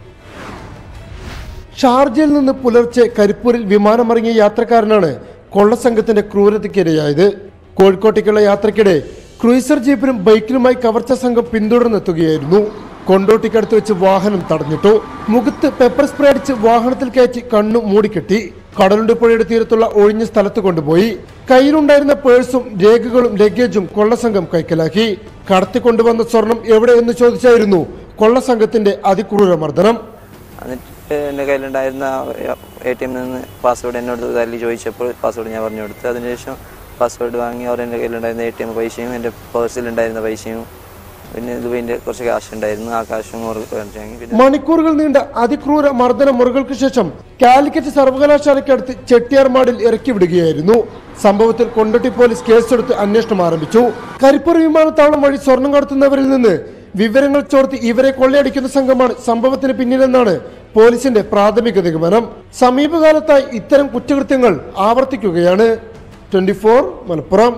ഷാർജയിൽ നിന്ന് പുലർച്ചെ കരിപ്പൂരിൽ വിമാനമിറങ്ങിയ യാത്രക്കാരനാണ് കൊള്ളസംഘത്തിന്റെ ക്രൂരതയ്ക്കിരയായത് കോഴിക്കോട്ടേക്കുള്ള യാത്രക്കിടെ ക്രൂയിസർ ജീപ്പിനും ബൈക്കിലുമായി കവർച്ച സംഘം പിന്തുടർന്നെത്തുകയായിരുന്നു കൊണ്ടോട്ടിക്കടുത്ത് വെച്ച് വാഹനം തടഞ്ഞിട്ടു മുഖത്ത് പെപ്പർ സ്പ്രേ അടിച്ച് വാഹനത്തിൽ കയറ്റി കണ്ണു മൂടിക്കെട്ടി കടലുണ്ടി പുഴയുടെ തീരത്തുള്ള ഒഴിഞ്ഞ സ്ഥലത്ത് കൊണ്ടുപോയി കയ്യിലുണ്ടായിരുന്ന പേഴ്സും രേഖകളും ലഗേജും കൊള്ളസംഘം കൈക്കലാക്കി കടത്തിക്കൊണ്ടുവന്ന സ്വർണം എവിടെയെന്ന് ചോദിച്ചായിരുന്നു കൊള്ളസംഘത്തിന്റെ അതിക്രൂര മർദ്ദനം എന്നിട്ട് എൻ്റെ കയ്യിലുണ്ടായിരുന്ന എ ടി എമ്മിൽ നിന്ന് പാസ്വേഡ് എന്നോട് തല്ലി ചോദിച്ചപ്പോൾ പാസ്വേഡ് ഞാൻ പറഞ്ഞു കൊടുത്തു അതിനുശേഷം പാസ്വേഡ് വാങ്ങി അവർ എൻ്റെ കയ്യിലുണ്ടായിരുന്ന എ ടി എം പൈസയും എൻ്റെ പേഴ്സിലുണ്ടായിരുന്ന പൈസയും പിന്നെ ദുബൈൻ്റെ കുറച്ച് കാശ് ഉണ്ടായിരുന്നു ആ കാശും വാങ്ങി പിന്നെ മണിക്കൂറുകൾ നീണ്ട അതിക്രൂര മർദ്ദന മുറകൾക്ക് ശേഷം കാലിക്കറ്റ് സർവകലാശാലയ്ക്കടുത്ത് ചെട്ടിയാർമാടിൽ ഇറക്കി വിടുകയായിരുന്നു സംഭവത്തിൽ കൊണ്ടോട്ടി പോലീസ് കേസെടുത്ത് അന്വേഷണം ആരംഭിച്ചു കരിപ്പൂർ വിമാനത്താവളം വഴി സ്വർണം കടത്തുന്നവരിൽ നിന്ന് വിവരങ്ങൾ ചോർത്തി ഇവരെ കൊള്ളയടിക്കുന്ന സംഘമാണ് സംഭവത്തിന് പിന്നിലെന്നാണ് പോലീസിന്റെ പ്രാഥമിക നിഗമനം സമീപകാലത്തായി ഇത്തരം കുറ്റകൃത്യങ്ങൾ ആവർത്തിക്കുകയാണ് ട്വന്റി മലപ്പുറം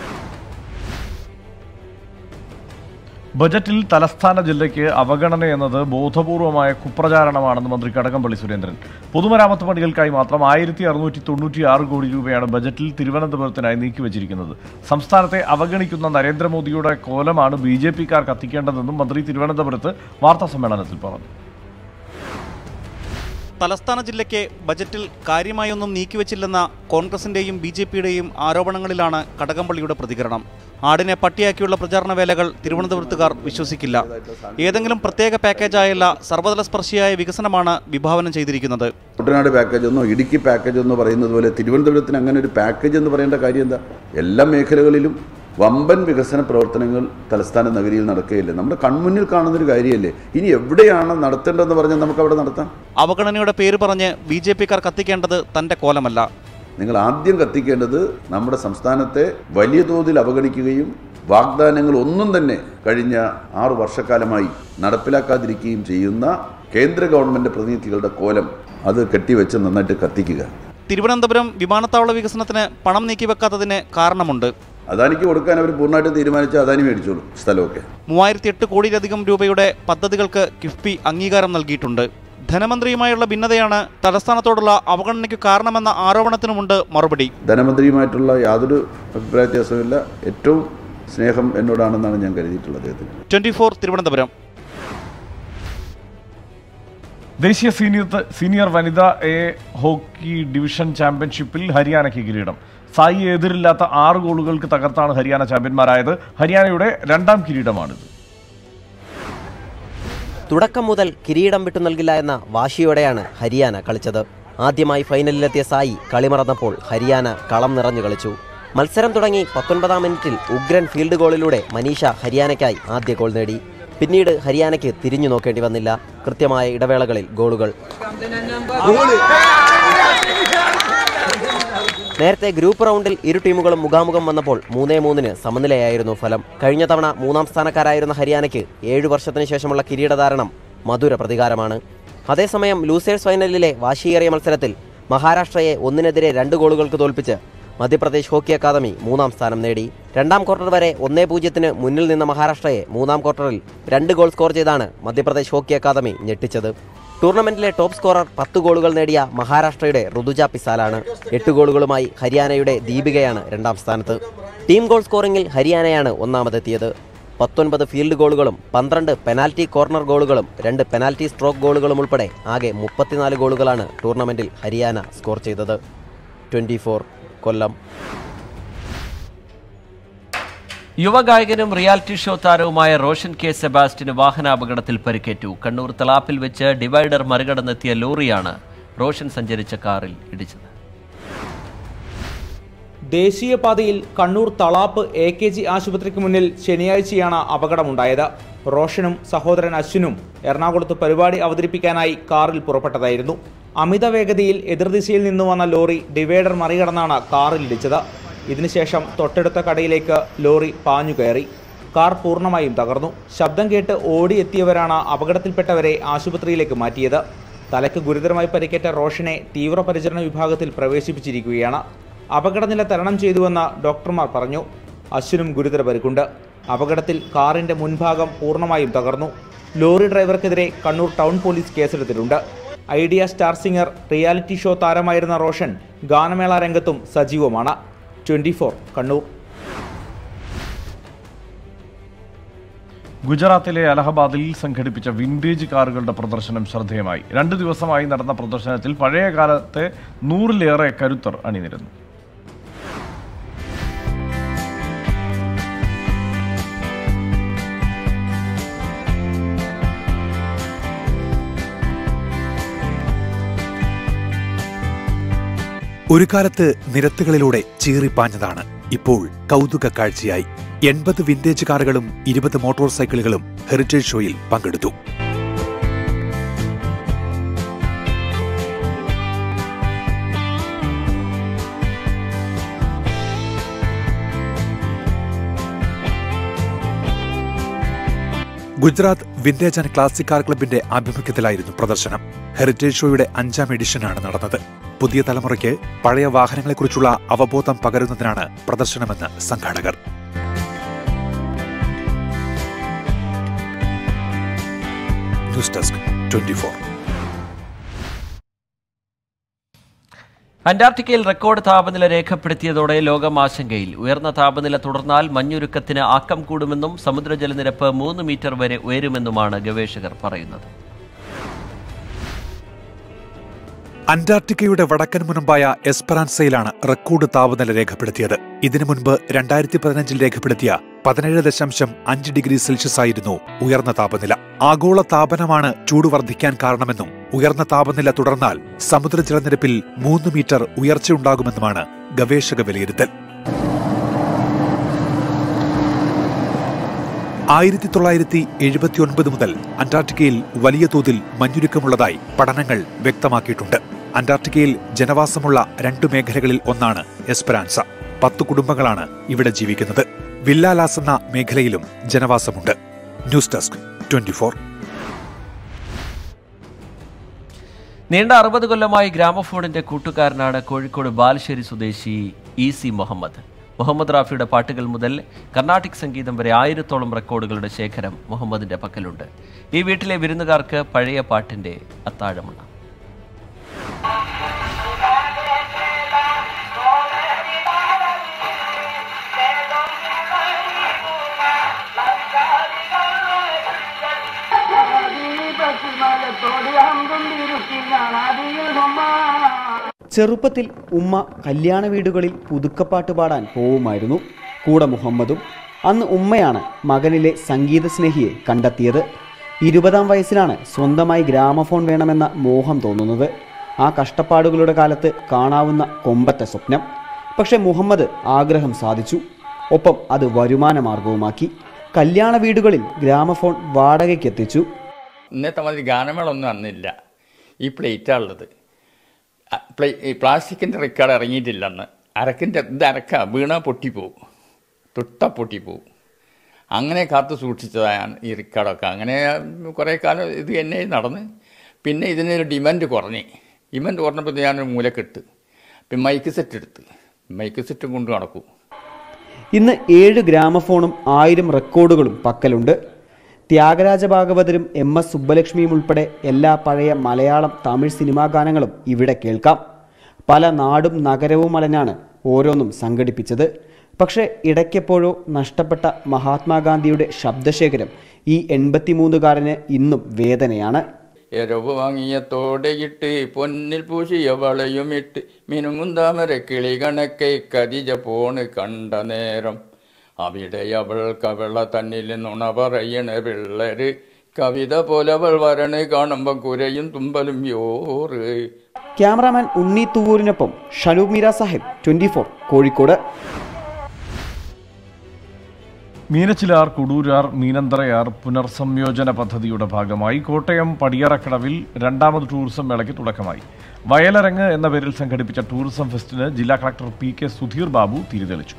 ബജറ്റിൽ തലസ്ഥാന ജില്ലയ്ക്ക് അവഗണന എന്നത് ബോധപൂർവമായ കുപ്രചാരണമാണെന്ന് മന്ത്രി കടകംപള്ളി സുരേന്ദ്രൻ പൊതുമരാമത്ത് പണികൾക്കായി മാത്രം ആയിരത്തി അറുന്നൂറ്റി തൊണ്ണൂറ്റി ആറ് കോടി രൂപയാണ് ബജറ്റിൽ തിരുവനന്തപുരത്തിനായി നീക്കിവച്ചിരിക്കുന്നത് സംസ്ഥാനത്തെ അവഗണിക്കുന്ന നരേന്ദ്രമോദിയുടെ കോലമാണ് ബി ജെ പിക്കാർ കത്തിക്കേണ്ടതെന്നും മന്ത്രി തിരുവനന്തപുരത്ത് വാർത്താസമ്മേളനത്തിൽ പറഞ്ഞു തലസ്ഥാന ജില്ലയ്ക്ക് ബജറ്റിൽ കാര്യമായൊന്നും നീക്കിവച്ചില്ലെന്ന കോൺഗ്രസിന്റെയും ബി ജെ പിയുടെയും ആരോപണങ്ങളിലാണ് കടകംപള്ളിയുടെ പ്രതികരണം ആടിനെ പട്ടിയാക്കിയുള്ള പ്രചാരണ വേലകൾ തിരുവനന്തപുരത്തുകാർ വിശ്വസിക്കില്ല ഏതെങ്കിലും പ്രത്യേക പാക്കേജായല്ല സർവ്വതല സ്പർശിയായ വികസനമാണ് വിഭാവനം ചെയ്തിരിക്കുന്നത് കുട്ടനാട് പാക്കേജ് എന്നോ ഇടുക്കി പാക്കേജ് എന്നോ പറയുന്നത് പോലെ തിരുവനന്തപുരത്തിന് അങ്ങനെ ഒരു പാക്കേജ് എന്ന് പറയേണ്ട കാര്യം എന്താ എല്ലാ മേഖലകളിലും വമ്പൻ വികസന പ്രവർത്തനങ്ങൾ തലസ്ഥാന നഗരിയിൽ നടക്കുകയില്ലേ നമ്മുടെ കൺമുന്നിൽ കാണുന്നൊരു കാര്യമല്ലേ ഇനി എവിടെയാണ് നടത്തേണ്ടതെന്ന് പറഞ്ഞാൽ നമുക്ക് അവിടെ നടത്താം അവഗണനയുടെ പേര് പറഞ്ഞ് ബി ജെ പിക്കാർ കത്തിക്കേണ്ടത് തന്റെ കോലമല്ല നിങ്ങൾ ആദ്യം കത്തിക്കേണ്ടത് നമ്മുടെ സംസ്ഥാനത്തെ വലിയ തോതിൽ അവഗണിക്കുകയും വാഗ്ദാനങ്ങൾ ഒന്നും തന്നെ കഴിഞ്ഞ ആറു വർഷക്കാലമായി നടപ്പിലാക്കാതിരിക്കുകയും ചെയ്യുന്ന കേന്ദ്ര ഗവൺമെന്റ് പ്രതിനിധികളുടെ കോലം അത് കെട്ടിവെച്ച് നന്നായിട്ട് കത്തിക്കുക തിരുവനന്തപുരം വിമാനത്താവള വികസനത്തിന് പണം നീക്കിവെക്കാത്തതിന് കാരണമുണ്ട് അദാനിക്ക് കൊടുക്കാൻ അവർ പൂർണ്ണമായിട്ട് തീരുമാനിച്ച അദാനി മേടിച്ചോളൂ സ്ഥലമൊക്കെ മൂവായിരത്തി എട്ട് കോടിയിലധികം രൂപയുടെ പദ്ധതികൾക്ക് കിഫ്ബി അംഗീകാരം നൽകിയിട്ടുണ്ട് ധനമന്ത്രിയുമായുള്ള ഭിന്നതയാണ് തലസ്ഥാനത്തോടുള്ള അവഗണനയ്ക്ക് കാരണമെന്ന ആരോപണത്തിനുമുണ്ട് മറുപടി ധനമന്ത്രിയുമായിട്ടുള്ള യാതൊരു അഭിപ്രായ വ്യത്യാസവുമില്ല ഏറ്റവും സ്നേഹം എന്നോടാണെന്നാണ് ഞാൻ കരുതിയിട്ടുള്ളത് അദ്ദേഹത്തിന് ട്വന്റി ഫോർ തിരുവനന്തപുരം ദേശീയ സീനിയർ സീനിയർ വനിതാ എ ഹോക്കി ഡിവിഷൻ ചാമ്പ്യൻഷിപ്പിൽ ഹരിയാനയ്ക്ക് കിരീടം സായി എതിരില്ലാത്ത ആറ് ഗോളുകൾക്ക് തകർത്താണ് ഹരിയാന ചാമ്പ്യന്മാരായത് ഹരിയാനയുടെ രണ്ടാം കിരീടമാണിത് തുടക്കം മുതൽ കിരീടം വിട്ടു നൽകില്ല എന്ന വാശിയോടെയാണ് ഹരിയാന കളിച്ചത് ആദ്യമായി ഫൈനലിലെത്തിയ സായി കളിമറന്നപ്പോൾ ഹരിയാന കളം നിറഞ്ഞു കളിച്ചു മത്സരം തുടങ്ങി പത്തൊൻപതാം മിനിറ്റിൽ ഉഗ്രൻ ഫീൽഡ് ഗോളിലൂടെ മനീഷ ഹരിയാനയ്ക്കായി ആദ്യ ഗോൾ നേടി പിന്നീട് ഹരിയാനയ്ക്ക് തിരിഞ്ഞു നോക്കേണ്ടി വന്നില്ല കൃത്യമായ ഇടവേളകളിൽ ഗോളുകൾ നേരത്തെ ഗ്രൂപ്പ് റൗണ്ടിൽ ഇരു ടീമുകളും മുഖാമുഖം വന്നപ്പോൾ മൂന്നേ മൂന്നിന് സമനിലയായിരുന്നു ഫലം കഴിഞ്ഞ തവണ മൂന്നാം സ്ഥാനക്കാരായിരുന്ന ഹരിയാനയ്ക്ക് ഏഴു വർഷത്തിന് ശേഷമുള്ള കിരീടധാരണം മധുര പ്രതികാരമാണ് അതേസമയം ലൂസേഴ്സ് ഫൈനലിലെ വാശിയേറിയ മത്സരത്തിൽ മഹാരാഷ്ട്രയെ ഒന്നിനെതിരെ രണ്ട് ഗോളുകൾക്ക് തോൽപ്പിച്ച് മധ്യപ്രദേശ് ഹോക്കി അക്കാദമി മൂന്നാം സ്ഥാനം നേടി രണ്ടാം ക്വാർട്ടർ വരെ ഒന്നേ പൂജ്യത്തിന് മുന്നിൽ നിന്ന മഹാരാഷ്ട്രയെ മൂന്നാം ക്വാർട്ടറിൽ രണ്ട് ഗോൾ സ്കോർ ചെയ്താണ് മധ്യപ്രദേശ് ഹോക്കി അക്കാദമി ഞെട്ടിച്ചത് ടൂർണമെന്റിലെ ടോപ്പ് സ്കോറർ പത്ത് ഗോളുകൾ നേടിയ മഹാരാഷ്ട്രയുടെ ഋതുജ പിസാലാണ് എട്ട് ഗോളുകളുമായി ഹരിയാനയുടെ ദീപികയാണ് രണ്ടാം സ്ഥാനത്ത് ടീം ഗോൾ സ്കോറിംഗിൽ ഹരിയാനയാണ് ഒന്നാമതെത്തിയത് പത്തൊൻപത് ഫീൽഡ് ഗോളുകളും പന്ത്രണ്ട് പെനാൽറ്റി കോർണർ ഗോളുകളും രണ്ട് പെനാൽറ്റി സ്ട്രോക്ക് ഗോളുകളും ഉൾപ്പെടെ ആകെ മുപ്പത്തിനാല് ഗോളുകളാണ് ടൂർണമെന്റിൽ ഹരിയാന സ്കോർ ചെയ്തത് ട്വന്റി കൊല്ലം യുവഗായകനും റിയാലിറ്റി ഷോ താരവുമായ റോഷൻ കെ സെബാസ്റ്റിന് വാഹനാപകടത്തിൽ പരിക്കേറ്റു കണ്ണൂർ തലാപ്പിൽ വെച്ച് ഡിവൈഡർ മറികടന്നെത്തിയ ലോറിയാണ് റോഷൻ സഞ്ചരിച്ച കാറിൽ ഇടിച്ചത് ദേശീയപാതയിൽ Kannur Thalap A K G ആശുപത്രിക്ക് മുന്നിൽ ശനിയാഴ്ചയാണ് അപകടമുണ്ടായത് റോഷനും സഹോദരൻ അശ്വിനും എറണാകുളത്ത് പരിപാടി അവതരിപ്പിക്കാനായി കാറിൽ പുറപ്പെട്ടതായിരുന്നു അമിത വേഗതയിൽ എതിർദിശയിൽ നിന്ന് വന്ന ലോറി ഡിവൈഡർ മറികടന്നാണ് കാറിലിടിച്ചത് ഇതിനുശേഷം തൊട്ടടുത്ത കടയിലേക്ക് ലോറി പാഞ്ഞു കയറി കാർ പൂർണ്ണമായും തകർന്നു ശബ്ദം കേട്ട് ഓടിയെത്തിയവരാണ് അപകടത്തിൽപ്പെട്ടവരെ ആശുപത്രിയിലേക്ക് മാറ്റിയത് തലയ്ക്ക് ഗുരുതരമായി പരിക്കേറ്റ റോഷനെ തീവ്രപരിചരണ വിഭാഗത്തിൽ പ്രവേശിപ്പിച്ചിരിക്കുകയാണ് അപകടനില തരണം ചെയ്തുവെന്ന് ഡോക്ടർമാർ പറഞ്ഞു അശ്വിനും ഗുരുതര പരിക്കുണ്ട് അപകടത്തിൽ കാറിന്റെ മുൻഭാഗം പൂർണ്ണമായും തകർന്നു ലോറി ഡ്രൈവർക്കെതിരെ കണ്ണൂർ ടൗൺ പോലീസ് കേസെടുത്തിട്ടുണ്ട് Idea star singer reality show താരമായിരുന്ന റോഷൻ ഗാനമേള രംഗത്തും സജീവമാണ് ട്വന്റി കണ്ണൂർ ഗുജറാത്തിലെ അലഹബാദിൽ സംഘടിപ്പിച്ച വിന്റേജ് കാറുകളുടെ പ്രദർശനം ശ്രദ്ധേയമായി രണ്ടു ദിവസമായി നടന്ന പ്രദർശനത്തിൽ പഴയ കാലത്തെ നൂറിലേറെ കരുത്തർ അണിനിരുന്നു ഒരു കാലത്ത് നിരത്തുകളിലൂടെ ചീറിപ്പാഞ്ഞതാണ് ഇപ്പോൾ കൗതുക കാഴ്ചയായി എൺപത് വിന്റേജ് കാറുകളും ഇരുപത് മോട്ടോർ സൈക്കിളുകളും ഹെറിറ്റേജ് ഷോയിൽ പങ്കെടുത്തു Gujarat vintage and classic car ക്ലബിന്റെ ആഭിമുഖ്യത്തിലായിരുന്നു പ്രദർശനം ഹെറിറ്റേജ് ഷോയുടെ അഞ്ചാം എഡിഷനാണ് നടന്നത് പുതിയ തലമുറയ്ക്ക് പഴയ വാഹനങ്ങളെക്കുറിച്ചുള്ള അവബോധം പകരുന്നതിനാണ് പ്രദർശനമെന്ന് സംഘാടകർ ന്യൂസ് ഡെസ്ക് ട്വന്റി അന്റാർട്ടിക്കയിൽ റെക്കോർഡ് താപനില രേഖപ്പെടുത്തിയതോടെ ലോകം ആശങ്കയിൽ ഉയർന്ന താപനില തുടർന്നാൽ മഞ്ഞുരുക്കത്തിന് ആക്കം കൂടുമെന്നും സമുദ്രജലനിരപ്പ് മൂന്ന് മീറ്റർ വരെ ഉയരുമെന്നുമാണ് ഗവേഷകർ പറയുന്നത് അന്റാർട്ടിക്കയുടെ വടക്കൻ മുനമ്പായ എസ്പെറാൻസയിലാണ് റെക്കോർഡ് താപനില രേഖപ്പെടുത്തിയത് ഇതിനു മുൻപ് രണ്ടായിരത്തി പതിനഞ്ചിൽ രേഖപ്പെടുത്തിയ പതിനേഴ് ദശാംശം അഞ്ച് ഡിഗ്രി സെൽഷ്യസ് ആയിരുന്നു ഉയർന്ന താപനില ആഗോള താപനമാണ് ചൂട് വർദ്ധിക്കാൻ കാരണമെന്നും ഉയർന്ന താപനില തുടർന്നാൽ സമുദ്ര ജലനിരപ്പിൽ മൂന്ന് മീറ്റർ ഉയർച്ചയുണ്ടാകുമെന്നുമാണ് ഗവേഷക വിലയിരുത്തൽ ആയിരത്തി തൊള്ളായിരത്തി എഴുപത്തിയൊൻപത് മുതൽ അന്റാർട്ടിക്കയിൽ വലിയ തോതിൽ മഞ്ഞുരുക്കമുള്ളതായി പഠനങ്ങൾ വ്യക്തമാക്കിയിട്ടുണ്ട് അന്റാർട്ടിക്കയിൽ ജനവാസമുള്ള രണ്ടു മേഖലകളിൽ ഒന്നാണ് എസ്പെറാൻസ പത്ത് കുടുംബങ്ങളാണ് ഇവിടെ ജീവിക്കുന്നത് വില്ലാലാസ് എന്ന മേഖലയിലും ജനവാസമുണ്ട് ന്യൂസ് ഡെസ്ക് ട്വന്റി നീണ്ട അറുപത് കൊല്ലമായി ഗ്രാമഫോണിന്റെ കൂട്ടുകാരനാണ് കോഴിക്കോട് ബാലുശ്ശേരി സ്വദേശി ഇ സി മുഹമ്മദ് മുഹമ്മദ് റാഫിയുടെ പാട്ടുകൾ മുതൽ കർണാട്ടിക് സംഗീതം വരെ ആയിരത്തോളം റെക്കോർഡുകളുടെ ശേഖരം മുഹമ്മദിന്റെ പക്കലുണ്ട് ഈ വീട്ടിലെ വിരുന്നുകാർക്ക് പഴയ പാട്ടിന്റെ അത്താഴമാണ് ചെറുപ്പത്തിൽ ഉമ്മ കല്യാണ വീടുകളിൽ പുതുക്കപ്പാട്ട് പാടാൻ പോവുമായിരുന്നു കൂടെ മുഹമ്മദും അന്ന് ഉമ്മയാണ് മകനിലെ സംഗീത സ്നേഹിയെ കണ്ടെത്തിയത് ഇരുപതാം വയസ്സിലാണ് സ്വന്തമായി ഗ്രാമഫോൺ വേണമെന്ന മോഹം തോന്നുന്നത് ആ കഷ്ടപ്പാടുകളുടെ കാലത്ത് കാണാവുന്ന കൊമ്പത്തെ സ്വപ്നം പക്ഷെ മുഹമ്മദ് ആഗ്രഹം സാധിച്ചു ഒപ്പം അത് വരുമാന മാർഗവുമാക്കി കല്യാണ വീടുകളിൽ ഗ്രാമഫോൺ വാടകയ്ക്കെത്തിച്ചു ഇന്നത്തെ മാതിരി ഗാനമേളൊന്നും അന്നില്ല ഈ പ്ലേറ്റാണ് ഉള്ളത് അ- പ്ലേ ഈ പ്ലാസ്റ്റിക്കിൻ്റെ റെക്കോർഡ് ഇറങ്ങിയിട്ടില്ല അന്ന് അരക്കിൻ്റെ ഇത് അരക്ക വീണ പൊട്ടിപ്പോവും തൊട്ട പൊട്ടിപ്പോവും അങ്ങനെ കാത്തു സൂക്ഷിച്ചതാണ് ഈ റെക്കോർഡൊക്കെ അങ്ങനെ കുറേ കാലം ഇത് തന്നെ നടന്ന് പിന്നെ ഇതിനൊരു ഡിമാൻഡ് കുറഞ്ഞ് ഡിമാൻഡ് കുറഞ്ഞപ്പോൾ ഞാനൊരു മൂലക്കെട്ട് പിന്നെ മൈക്ക് സെറ്റ് എടുത്ത് മൈക്ക് സെറ്റും കൊണ്ട് നടക്കും ഇന്ന് ഏഴ് ഗ്രാമഫോണും ആയിരം റെക്കോർഡുകളും പക്കലുണ്ട് ത്യാഗരാജ ഭാഗവതരും എം എസ് സുബ്ബലക്ഷ്മിയും ഉൾപ്പെടെ എല്ലാ പഴയ മലയാളം തമിഴ് സിനിമാ ഗാനങ്ങളും ഇവിടെ കേൾക്കാം പല നാടും നഗരവും അലഞ്ഞാണ് ഓരോന്നും സംഘടിപ്പിച്ചത് പക്ഷേ ഇടയ്ക്കെപ്പോഴോ നഷ്ടപ്പെട്ട മഹാത്മാഗാന്ധിയുടെ ശബ്ദശേഖരം ഈ എൺപത്തിമൂന്നുകാരന് ഇന്നും വേദനയാണ് എരവ് വാങ്ങിയ തോടയിട്ട് പൊന്നിൽ പൂശിയ വളയുമിട്ട് മിനുങ്ങും താമര കിളി കണക്കെ കതിജ പോണ് കണ്ട നേരം അവിടെ അവൾ കവള തന്നിൽ നുണ പറയണ പിള്ളര് കവിത പോലെ അവൾ വരണ് കാണുമ്പം കുരയും തുമ്പലും യോറ് ക്യാമറാമാൻ ഉണ്ണി തുവൂരിനൊപ്പം ഷനു മീര സാഹിബ് ട്വന്റി കോഴിക്കോട് മീനച്ചിലാർ കുടൂരാർ മീനന്തറയാർ പുനർസംയോജന പദ്ധതിയുടെ ഭാഗമായി കോട്ടയം പടിയറക്കടവിൽ രണ്ടാമത് ടൂറിസം മേളയ്ക്ക് തുടക്കമായി വയലരങ്ങ് എന്ന പേരിൽ സംഘടിപ്പിച്ച ടൂറിസം ഫെസ്റ്റിന് ജില്ലാ collector P K Sudheer Babu തിരിതെളിച്ചു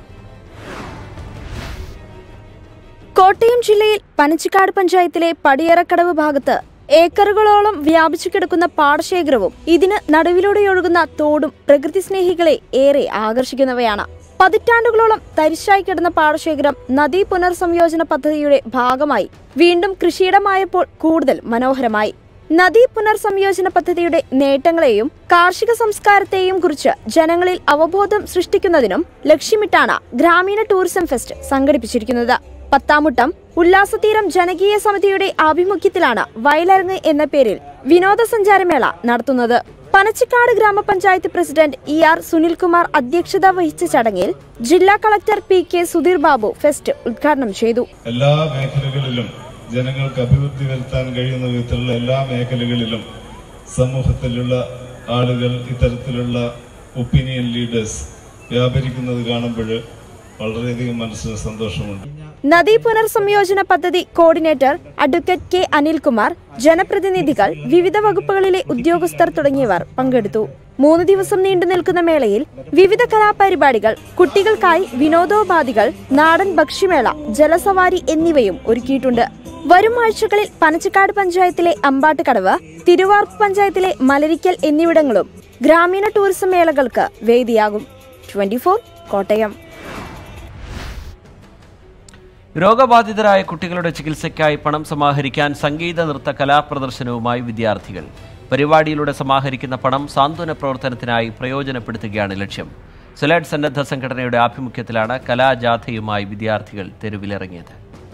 കോട്ടയം ജില്ലയിൽ പനച്ചിക്കാട് പഞ്ചായത്തിലെ പടിയറക്കടവ് ഭാഗത്ത് ഏക്കറുകളോളം വ്യാപിച്ചു കിടക്കുന്ന പാടശേഖരവും ഇതിന് നടുവിലൂടെ ഒഴുകുന്ന തോടും പ്രകൃതി സ്നേഹികളെ ഏറെ ആകർഷിക്കുന്നവയാണ് പതിറ്റാണ്ടുകളോളം തരിശായി കിടന്ന പാടശേഖരം നദീ പുനർസംയോജന പദ്ധതിയുടെ ഭാഗമായി വീണ്ടും കൃഷിയിടമായപ്പോൾ കൂടുതൽ മനോഹരമായി നദീ പുനർസംയോജന പദ്ധതിയുടെ നേട്ടങ്ങളെയും കാർഷിക സംസ്കാരത്തെയും കുറിച്ച് ജനങ്ങളിൽ അവബോധം സൃഷ്ടിക്കുന്നതിനും ലക്ഷ്യമിട്ടാണ് ഗ്രാമീണ ടൂറിസം ഫെസ്റ്റ് സംഘടിപ്പിച്ചിരിക്കുന്നത് പത്താമുട്ടം ഉല്ലാസതീരം ജനകീയ സമിതിയുടെ ആഭിമുഖ്യത്തിലാണ് വയലരങ്ങ് എന്ന പേരിൽ വിനോദസഞ്ചാരമേള നടത്തുന്നത് പനച്ചിക്കാട് ഗ്രാമപഞ്ചായത്ത് പ്രസിഡന്റ് ഇ ആർ സുനിൽകുമാർ അധ്യക്ഷത വഹിച്ച ചടങ്ങിൽ ജില്ലാ collector P K Sudheer Babu fest ഉദ്ഘാടനം ചെയ്തു എല്ലാ മേഖലകളിലും ജനങ്ങൾക്ക് അഭിവൃദ്ധി വരുത്താൻ കഴിയുന്ന വിധത്തിലുള്ള എല്ലാ മേഖലകളിലും സമൂഹത്തിലുള്ള ആളുകൾ ഇത്തരത്തിലുള്ള ഒപ്പീനിയൻ ലീഡേഴ്സ് വ്യാപരിക്കുന്നത് കാണുമ്പോൾ വളരെയധികം മനസ്സിന് സന്തോഷമുണ്ട് നദീ പുനർസംയോജന പദ്ധതി കോർഡിനേറ്റർ അഡ്വക്കേറ്റ് കെ അനിൽകുമാർ ജനപ്രതിനിധികൾ വിവിധ വകുപ്പുകളിലെ ഉദ്യോഗസ്ഥർ തുടങ്ങിയവർ പങ്കെടുത്തു മൂന്ന് ദിവസം നീണ്ടു നിൽക്കുന്ന മേളയിൽ വിവിധ കലാപരിപാടികൾ കുട്ടികൾക്കായി വിനോദോപാധികൾ നാടൻ ഭക്ഷ്യമേള ജലസവാരി എന്നിവയും ഒരുക്കിയിട്ടുണ്ട് വരും ആഴ്ചകളിൽ പനച്ചിക്കാട് പഞ്ചായത്തിലെ അമ്പാട്ടുകടവ് തിരുവാർപ്പ് പഞ്ചായത്തിലെ മലരിക്കൽ എന്നിവിടങ്ങളും ഗ്രാമീണ ടൂറിസം മേളകൾക്ക് വേദിയാകും ട്വന്റി കോട്ടയം രോഗബാധിതരായ കുട്ടികളുടെ ചികിത്സയ്ക്കായി പണം സമാഹരിക്കാൻ സംഗീത നൃത്ത കലാപ്രദർശനവുമായി വിദ്യാർത്ഥികൾ പരിപാടിയിലൂടെ സമാഹരിക്കുന്ന പണം സാന്ത്വന പ്രവർത്തനത്തിനായി പ്രയോജനപ്പെടുത്തുകയാണ് ലക്ഷ്യം സുലൈഡ് സന്നദ്ധ സംഘടനയുടെ ആഭിമുഖ്യത്തിലാണ് കലാജാഥയുമായി വിദ്യാർത്ഥികൾ തെരുവിലിറങ്ങിയത്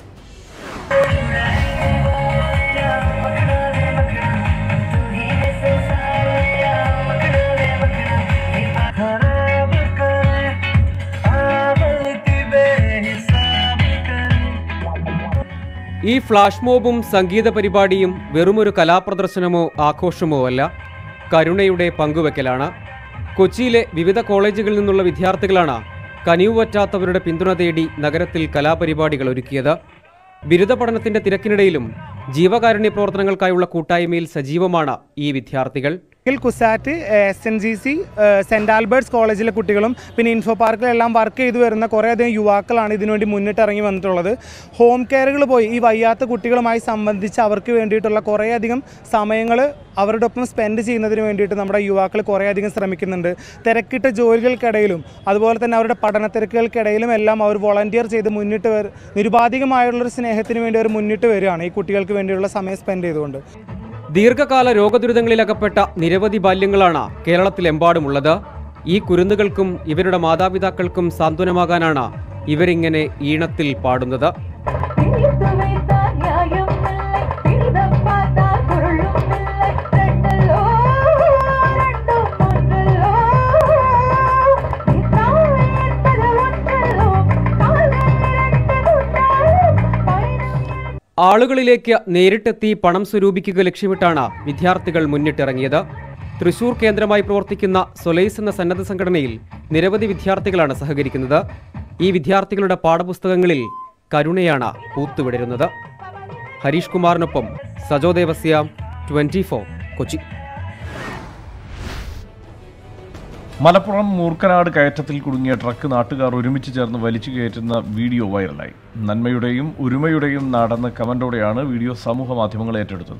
ഈ ഫ്ലാഷ് മോബും സംഗീത പരിപാടിയും വെറുമൊരു കലാപ്രദർശനമോ ആഘോഷമോ അല്ല കരുണയുടെ പങ്കുവെക്കലാണ് കൊച്ചിയിലെ വിവിധ കോളേജുകളിൽ നിന്നുള്ള വിദ്യാർത്ഥികളാണ് കനിവ് പറ്റാത്തവരുടെ പിന്തുണ തേടി നഗരത്തിൽ കലാപരിപാടികൾ ഒരുക്കിയത് ബിരുദ പഠനത്തിന്റെ തിരക്കിനിടയിലും ജീവകാരുണ്യ പ്രവർത്തനങ്ങൾക്കായുള്ള കൂട്ടായ്മയിൽ സജീവമാണ് ഈ വിദ്യാർത്ഥികൾ ിൽ CUSAT S N G C സെൻറ് ആൽബർട്ട്സ് കോളേജിലെ കുട്ടികളും പിന്നെ ഇൻഫോ പാർക്കിലെല്ലാം വർക്ക് ചെയ്തു വരുന്ന കുറേയധികം യുവാക്കളാണ് ഇതിനുവേണ്ടി മുന്നിട്ടിറങ്ങി വന്നിട്ടുള്ളത് ഹോം കെയറുകൾ പോയി ഈ വയ്യാത്ത കുട്ടികളുമായി സംബന്ധിച്ച് അവർക്ക് വേണ്ടിയിട്ടുള്ള കുറേയധികം സമയങ്ങൾ അവരുടെ ഒപ്പം സ്പെൻഡ് ചെയ്യുന്നതിന് വേണ്ടിയിട്ട് നമ്മുടെ യുവാക്കൾ കുറേയധികം ശ്രമിക്കുന്നുണ്ട് തിരക്കിട്ട ജോലികൾക്കിടയിലും അതുപോലെ തന്നെ അവരുടെ പഠന തിരക്കുകൾക്കിടയിലും എല്ലാം അവർ വോളണ്ടിയർ ചെയ്ത് മുന്നിട്ട് വരും നിരുപാധികമായുള്ളൊരു സ്നേഹത്തിന് വേണ്ടി അവർ മുന്നിട്ട് വരികയാണ് ഈ കുട്ടികൾക്ക് വേണ്ടിയുള്ള സമയം സ്പെൻഡ് ചെയ്തുകൊണ്ട് ദീർഘകാല രോഗദുരിതങ്ങളിലകപ്പെട്ട നിരവധി ബാല്യങ്ങളാണ് കേരളത്തിലെമ്പാടുമുള്ളത് ഈ കുരുന്നുകൾക്കും ഇവരുടെ മാതാപിതാക്കൾക്കും സാന്ത്വനമാകാനാണ് ഇവരിങ്ങനെ ഈണത്തിൽ പാടുന്നത് ആളുകളിലേക്ക് നേരിട്ടെത്തി പണം സ്വരൂപിക്കുക ലക്ഷ്യമിട്ടാണ് വിദ്യാർത്ഥികൾ മുന്നിട്ടിറങ്ങിയത് തൃശൂർ കേന്ദ്രമായി പ്രവർത്തിക്കുന്ന സൊലൈസ് എന്ന സന്നദ്ധ സംഘടനയിൽ നിരവധി വിദ്യാർത്ഥികളാണ് സഹകരിക്കുന്നത് ഈ വിദ്യാർത്ഥികളുടെ പാഠപുസ്തകങ്ങളിൽ കരുണയാണ് പൂത്തുവിടരുന്നത് ഹരീഷ് കുമാറിനൊപ്പം സജോ ദേവസ്യ ട്വന്റി കൊച്ചി മലപ്പുറം മൂർക്കനാട് കയറ്റത്തിൽ കുടുങ്ങിയ ട്രക്ക് നാട്ടുകാർ ഒരുമിച്ച് ചേർന്ന് വലിച്ചു കയറ്റുന്ന വീഡിയോ വൈറലായി നന്മയുടെയും ഒരുമയുടെയും നാടെന്ന കമന്റോടെയാണ് വീഡിയോ സമൂഹ മാധ്യമങ്ങൾ ഏറ്റെടുത്തത്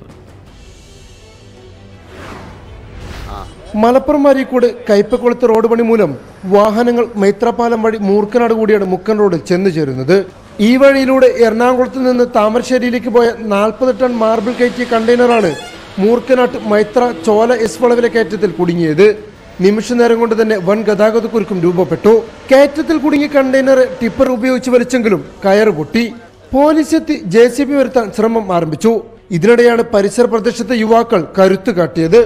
മലപ്പുറം വാരിക്കൂട് കയ്പക്കുളത്ത് റോഡ് പണി മൂലം വാഹനങ്ങൾ മൈത്രപാലം വഴി മൂർക്കനാട് കൂടിയാണ് മുക്കൻ റോഡിൽ ചെന്നു ചേരുന്നത് ഈ വഴിയിലൂടെ എറണാകുളത്ത് നിന്ന് താമരശ്ശേരിയിലേക്ക് പോയ നാൽപ്പത് ടൺ മാർബിൾ കയറ്റിയ കണ്ടെയ്നറാണ് മൂർക്കനാട്ട് മൈത്ര ചോല എസ് വളവിലെ കയറ്റത്തിൽ കുടുങ്ങിയത് നിമിഷ നേരം കൊണ്ട് തന്നെ വൻ ഗതാഗതക്കുരുക്കും രൂപപ്പെട്ടു കയറ്റത്തിൽ കുടുങ്ങിയ കണ്ടെയ്നർ ടിപ്പർ ഉപയോഗിച്ച് വലിച്ചെങ്കിലും കയറ് പൊട്ടി പോലീസ് എത്തി ജെ സി ബി വരുത്താൻ ശ്രമം ആരംഭിച്ചു ഇതിനിടെയാണ് പരിസര പ്രദേശത്തെ യുവാക്കൾ കരുത്ത് കാട്ടിയത്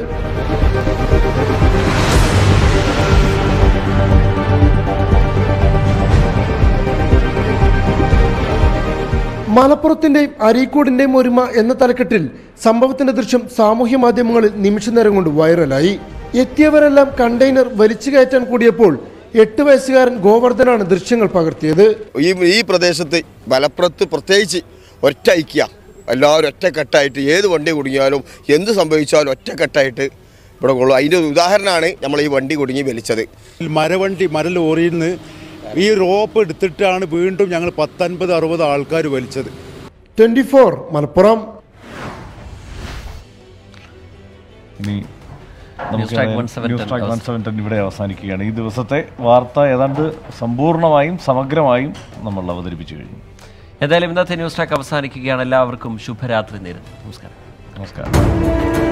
മലപ്പുറത്തിന്റെയും അരീക്കോടിന്റെയും ഒരുമ എന്ന തലക്കെട്ടിൽ സംഭവത്തിന്റെ ദൃശ്യം സാമൂഹ്യ മാധ്യമങ്ങളിൽ നിമിഷനേരം കൊണ്ട് വൈറലായി എത്തിയവരെല്ലാം കണ്ടെയ്നർ വലിച്ചു കയറ്റാൻ കൂടിയപ്പോൾ എട്ട് വയസ്സുകാരൻ ഗോവർദ്ധനാണ് ദൃശ്യങ്ങൾ പകർത്തിയത് ഈ ഈ പ്രദേശത്ത് മലപ്പുറത്ത് പ്രത്യേകിച്ച് ഒറ്റ ഐക്യ എല്ലാവരും ഒറ്റക്കെട്ടായിട്ട് ഏത് വണ്ടി കുടുങ്ങിയാലും എന്ത് സംഭവിച്ചാലും ഒറ്റക്കെട്ടായിട്ട് ഇവിടെ കൊള്ളും അതിൻ്റെ ഒരു ഉദാഹരണമാണ് നമ്മൾ ഈ വണ്ടി കുടുങ്ങി വലിച്ചത് മരവണ്ടി മര ലോറിയിൽ നിന്ന് ഈ റോപ്പ് എടുത്തിട്ടാണ് വീണ്ടും ഞങ്ങൾ പത്തൊൻപത് അറുപത് ആൾക്കാർ വലിച്ചത് ട്വന്റി ഫോർ മലപ്പുറം ഇനി news track 117 news track one seven ten ഇവിടെ അവസാനിക്കുകയാണ് ഈ ദിവസത്തെ വാർത്ത ഏതാണ്ട് സമ്പൂർണ്ണമായും സമഗ്രമായും നമ്മൾ അവതരിപ്പിച്ചു കഴിഞ്ഞു ഏതായാലും ഇന്നത്തെ ന്യൂസ് ട്രാക്ക് അവസാനിക്കുകയാണ് എല്ലാവർക്കും ശുഭരാത്രി നേരുന്നു നമസ്കാരം നമസ്കാരം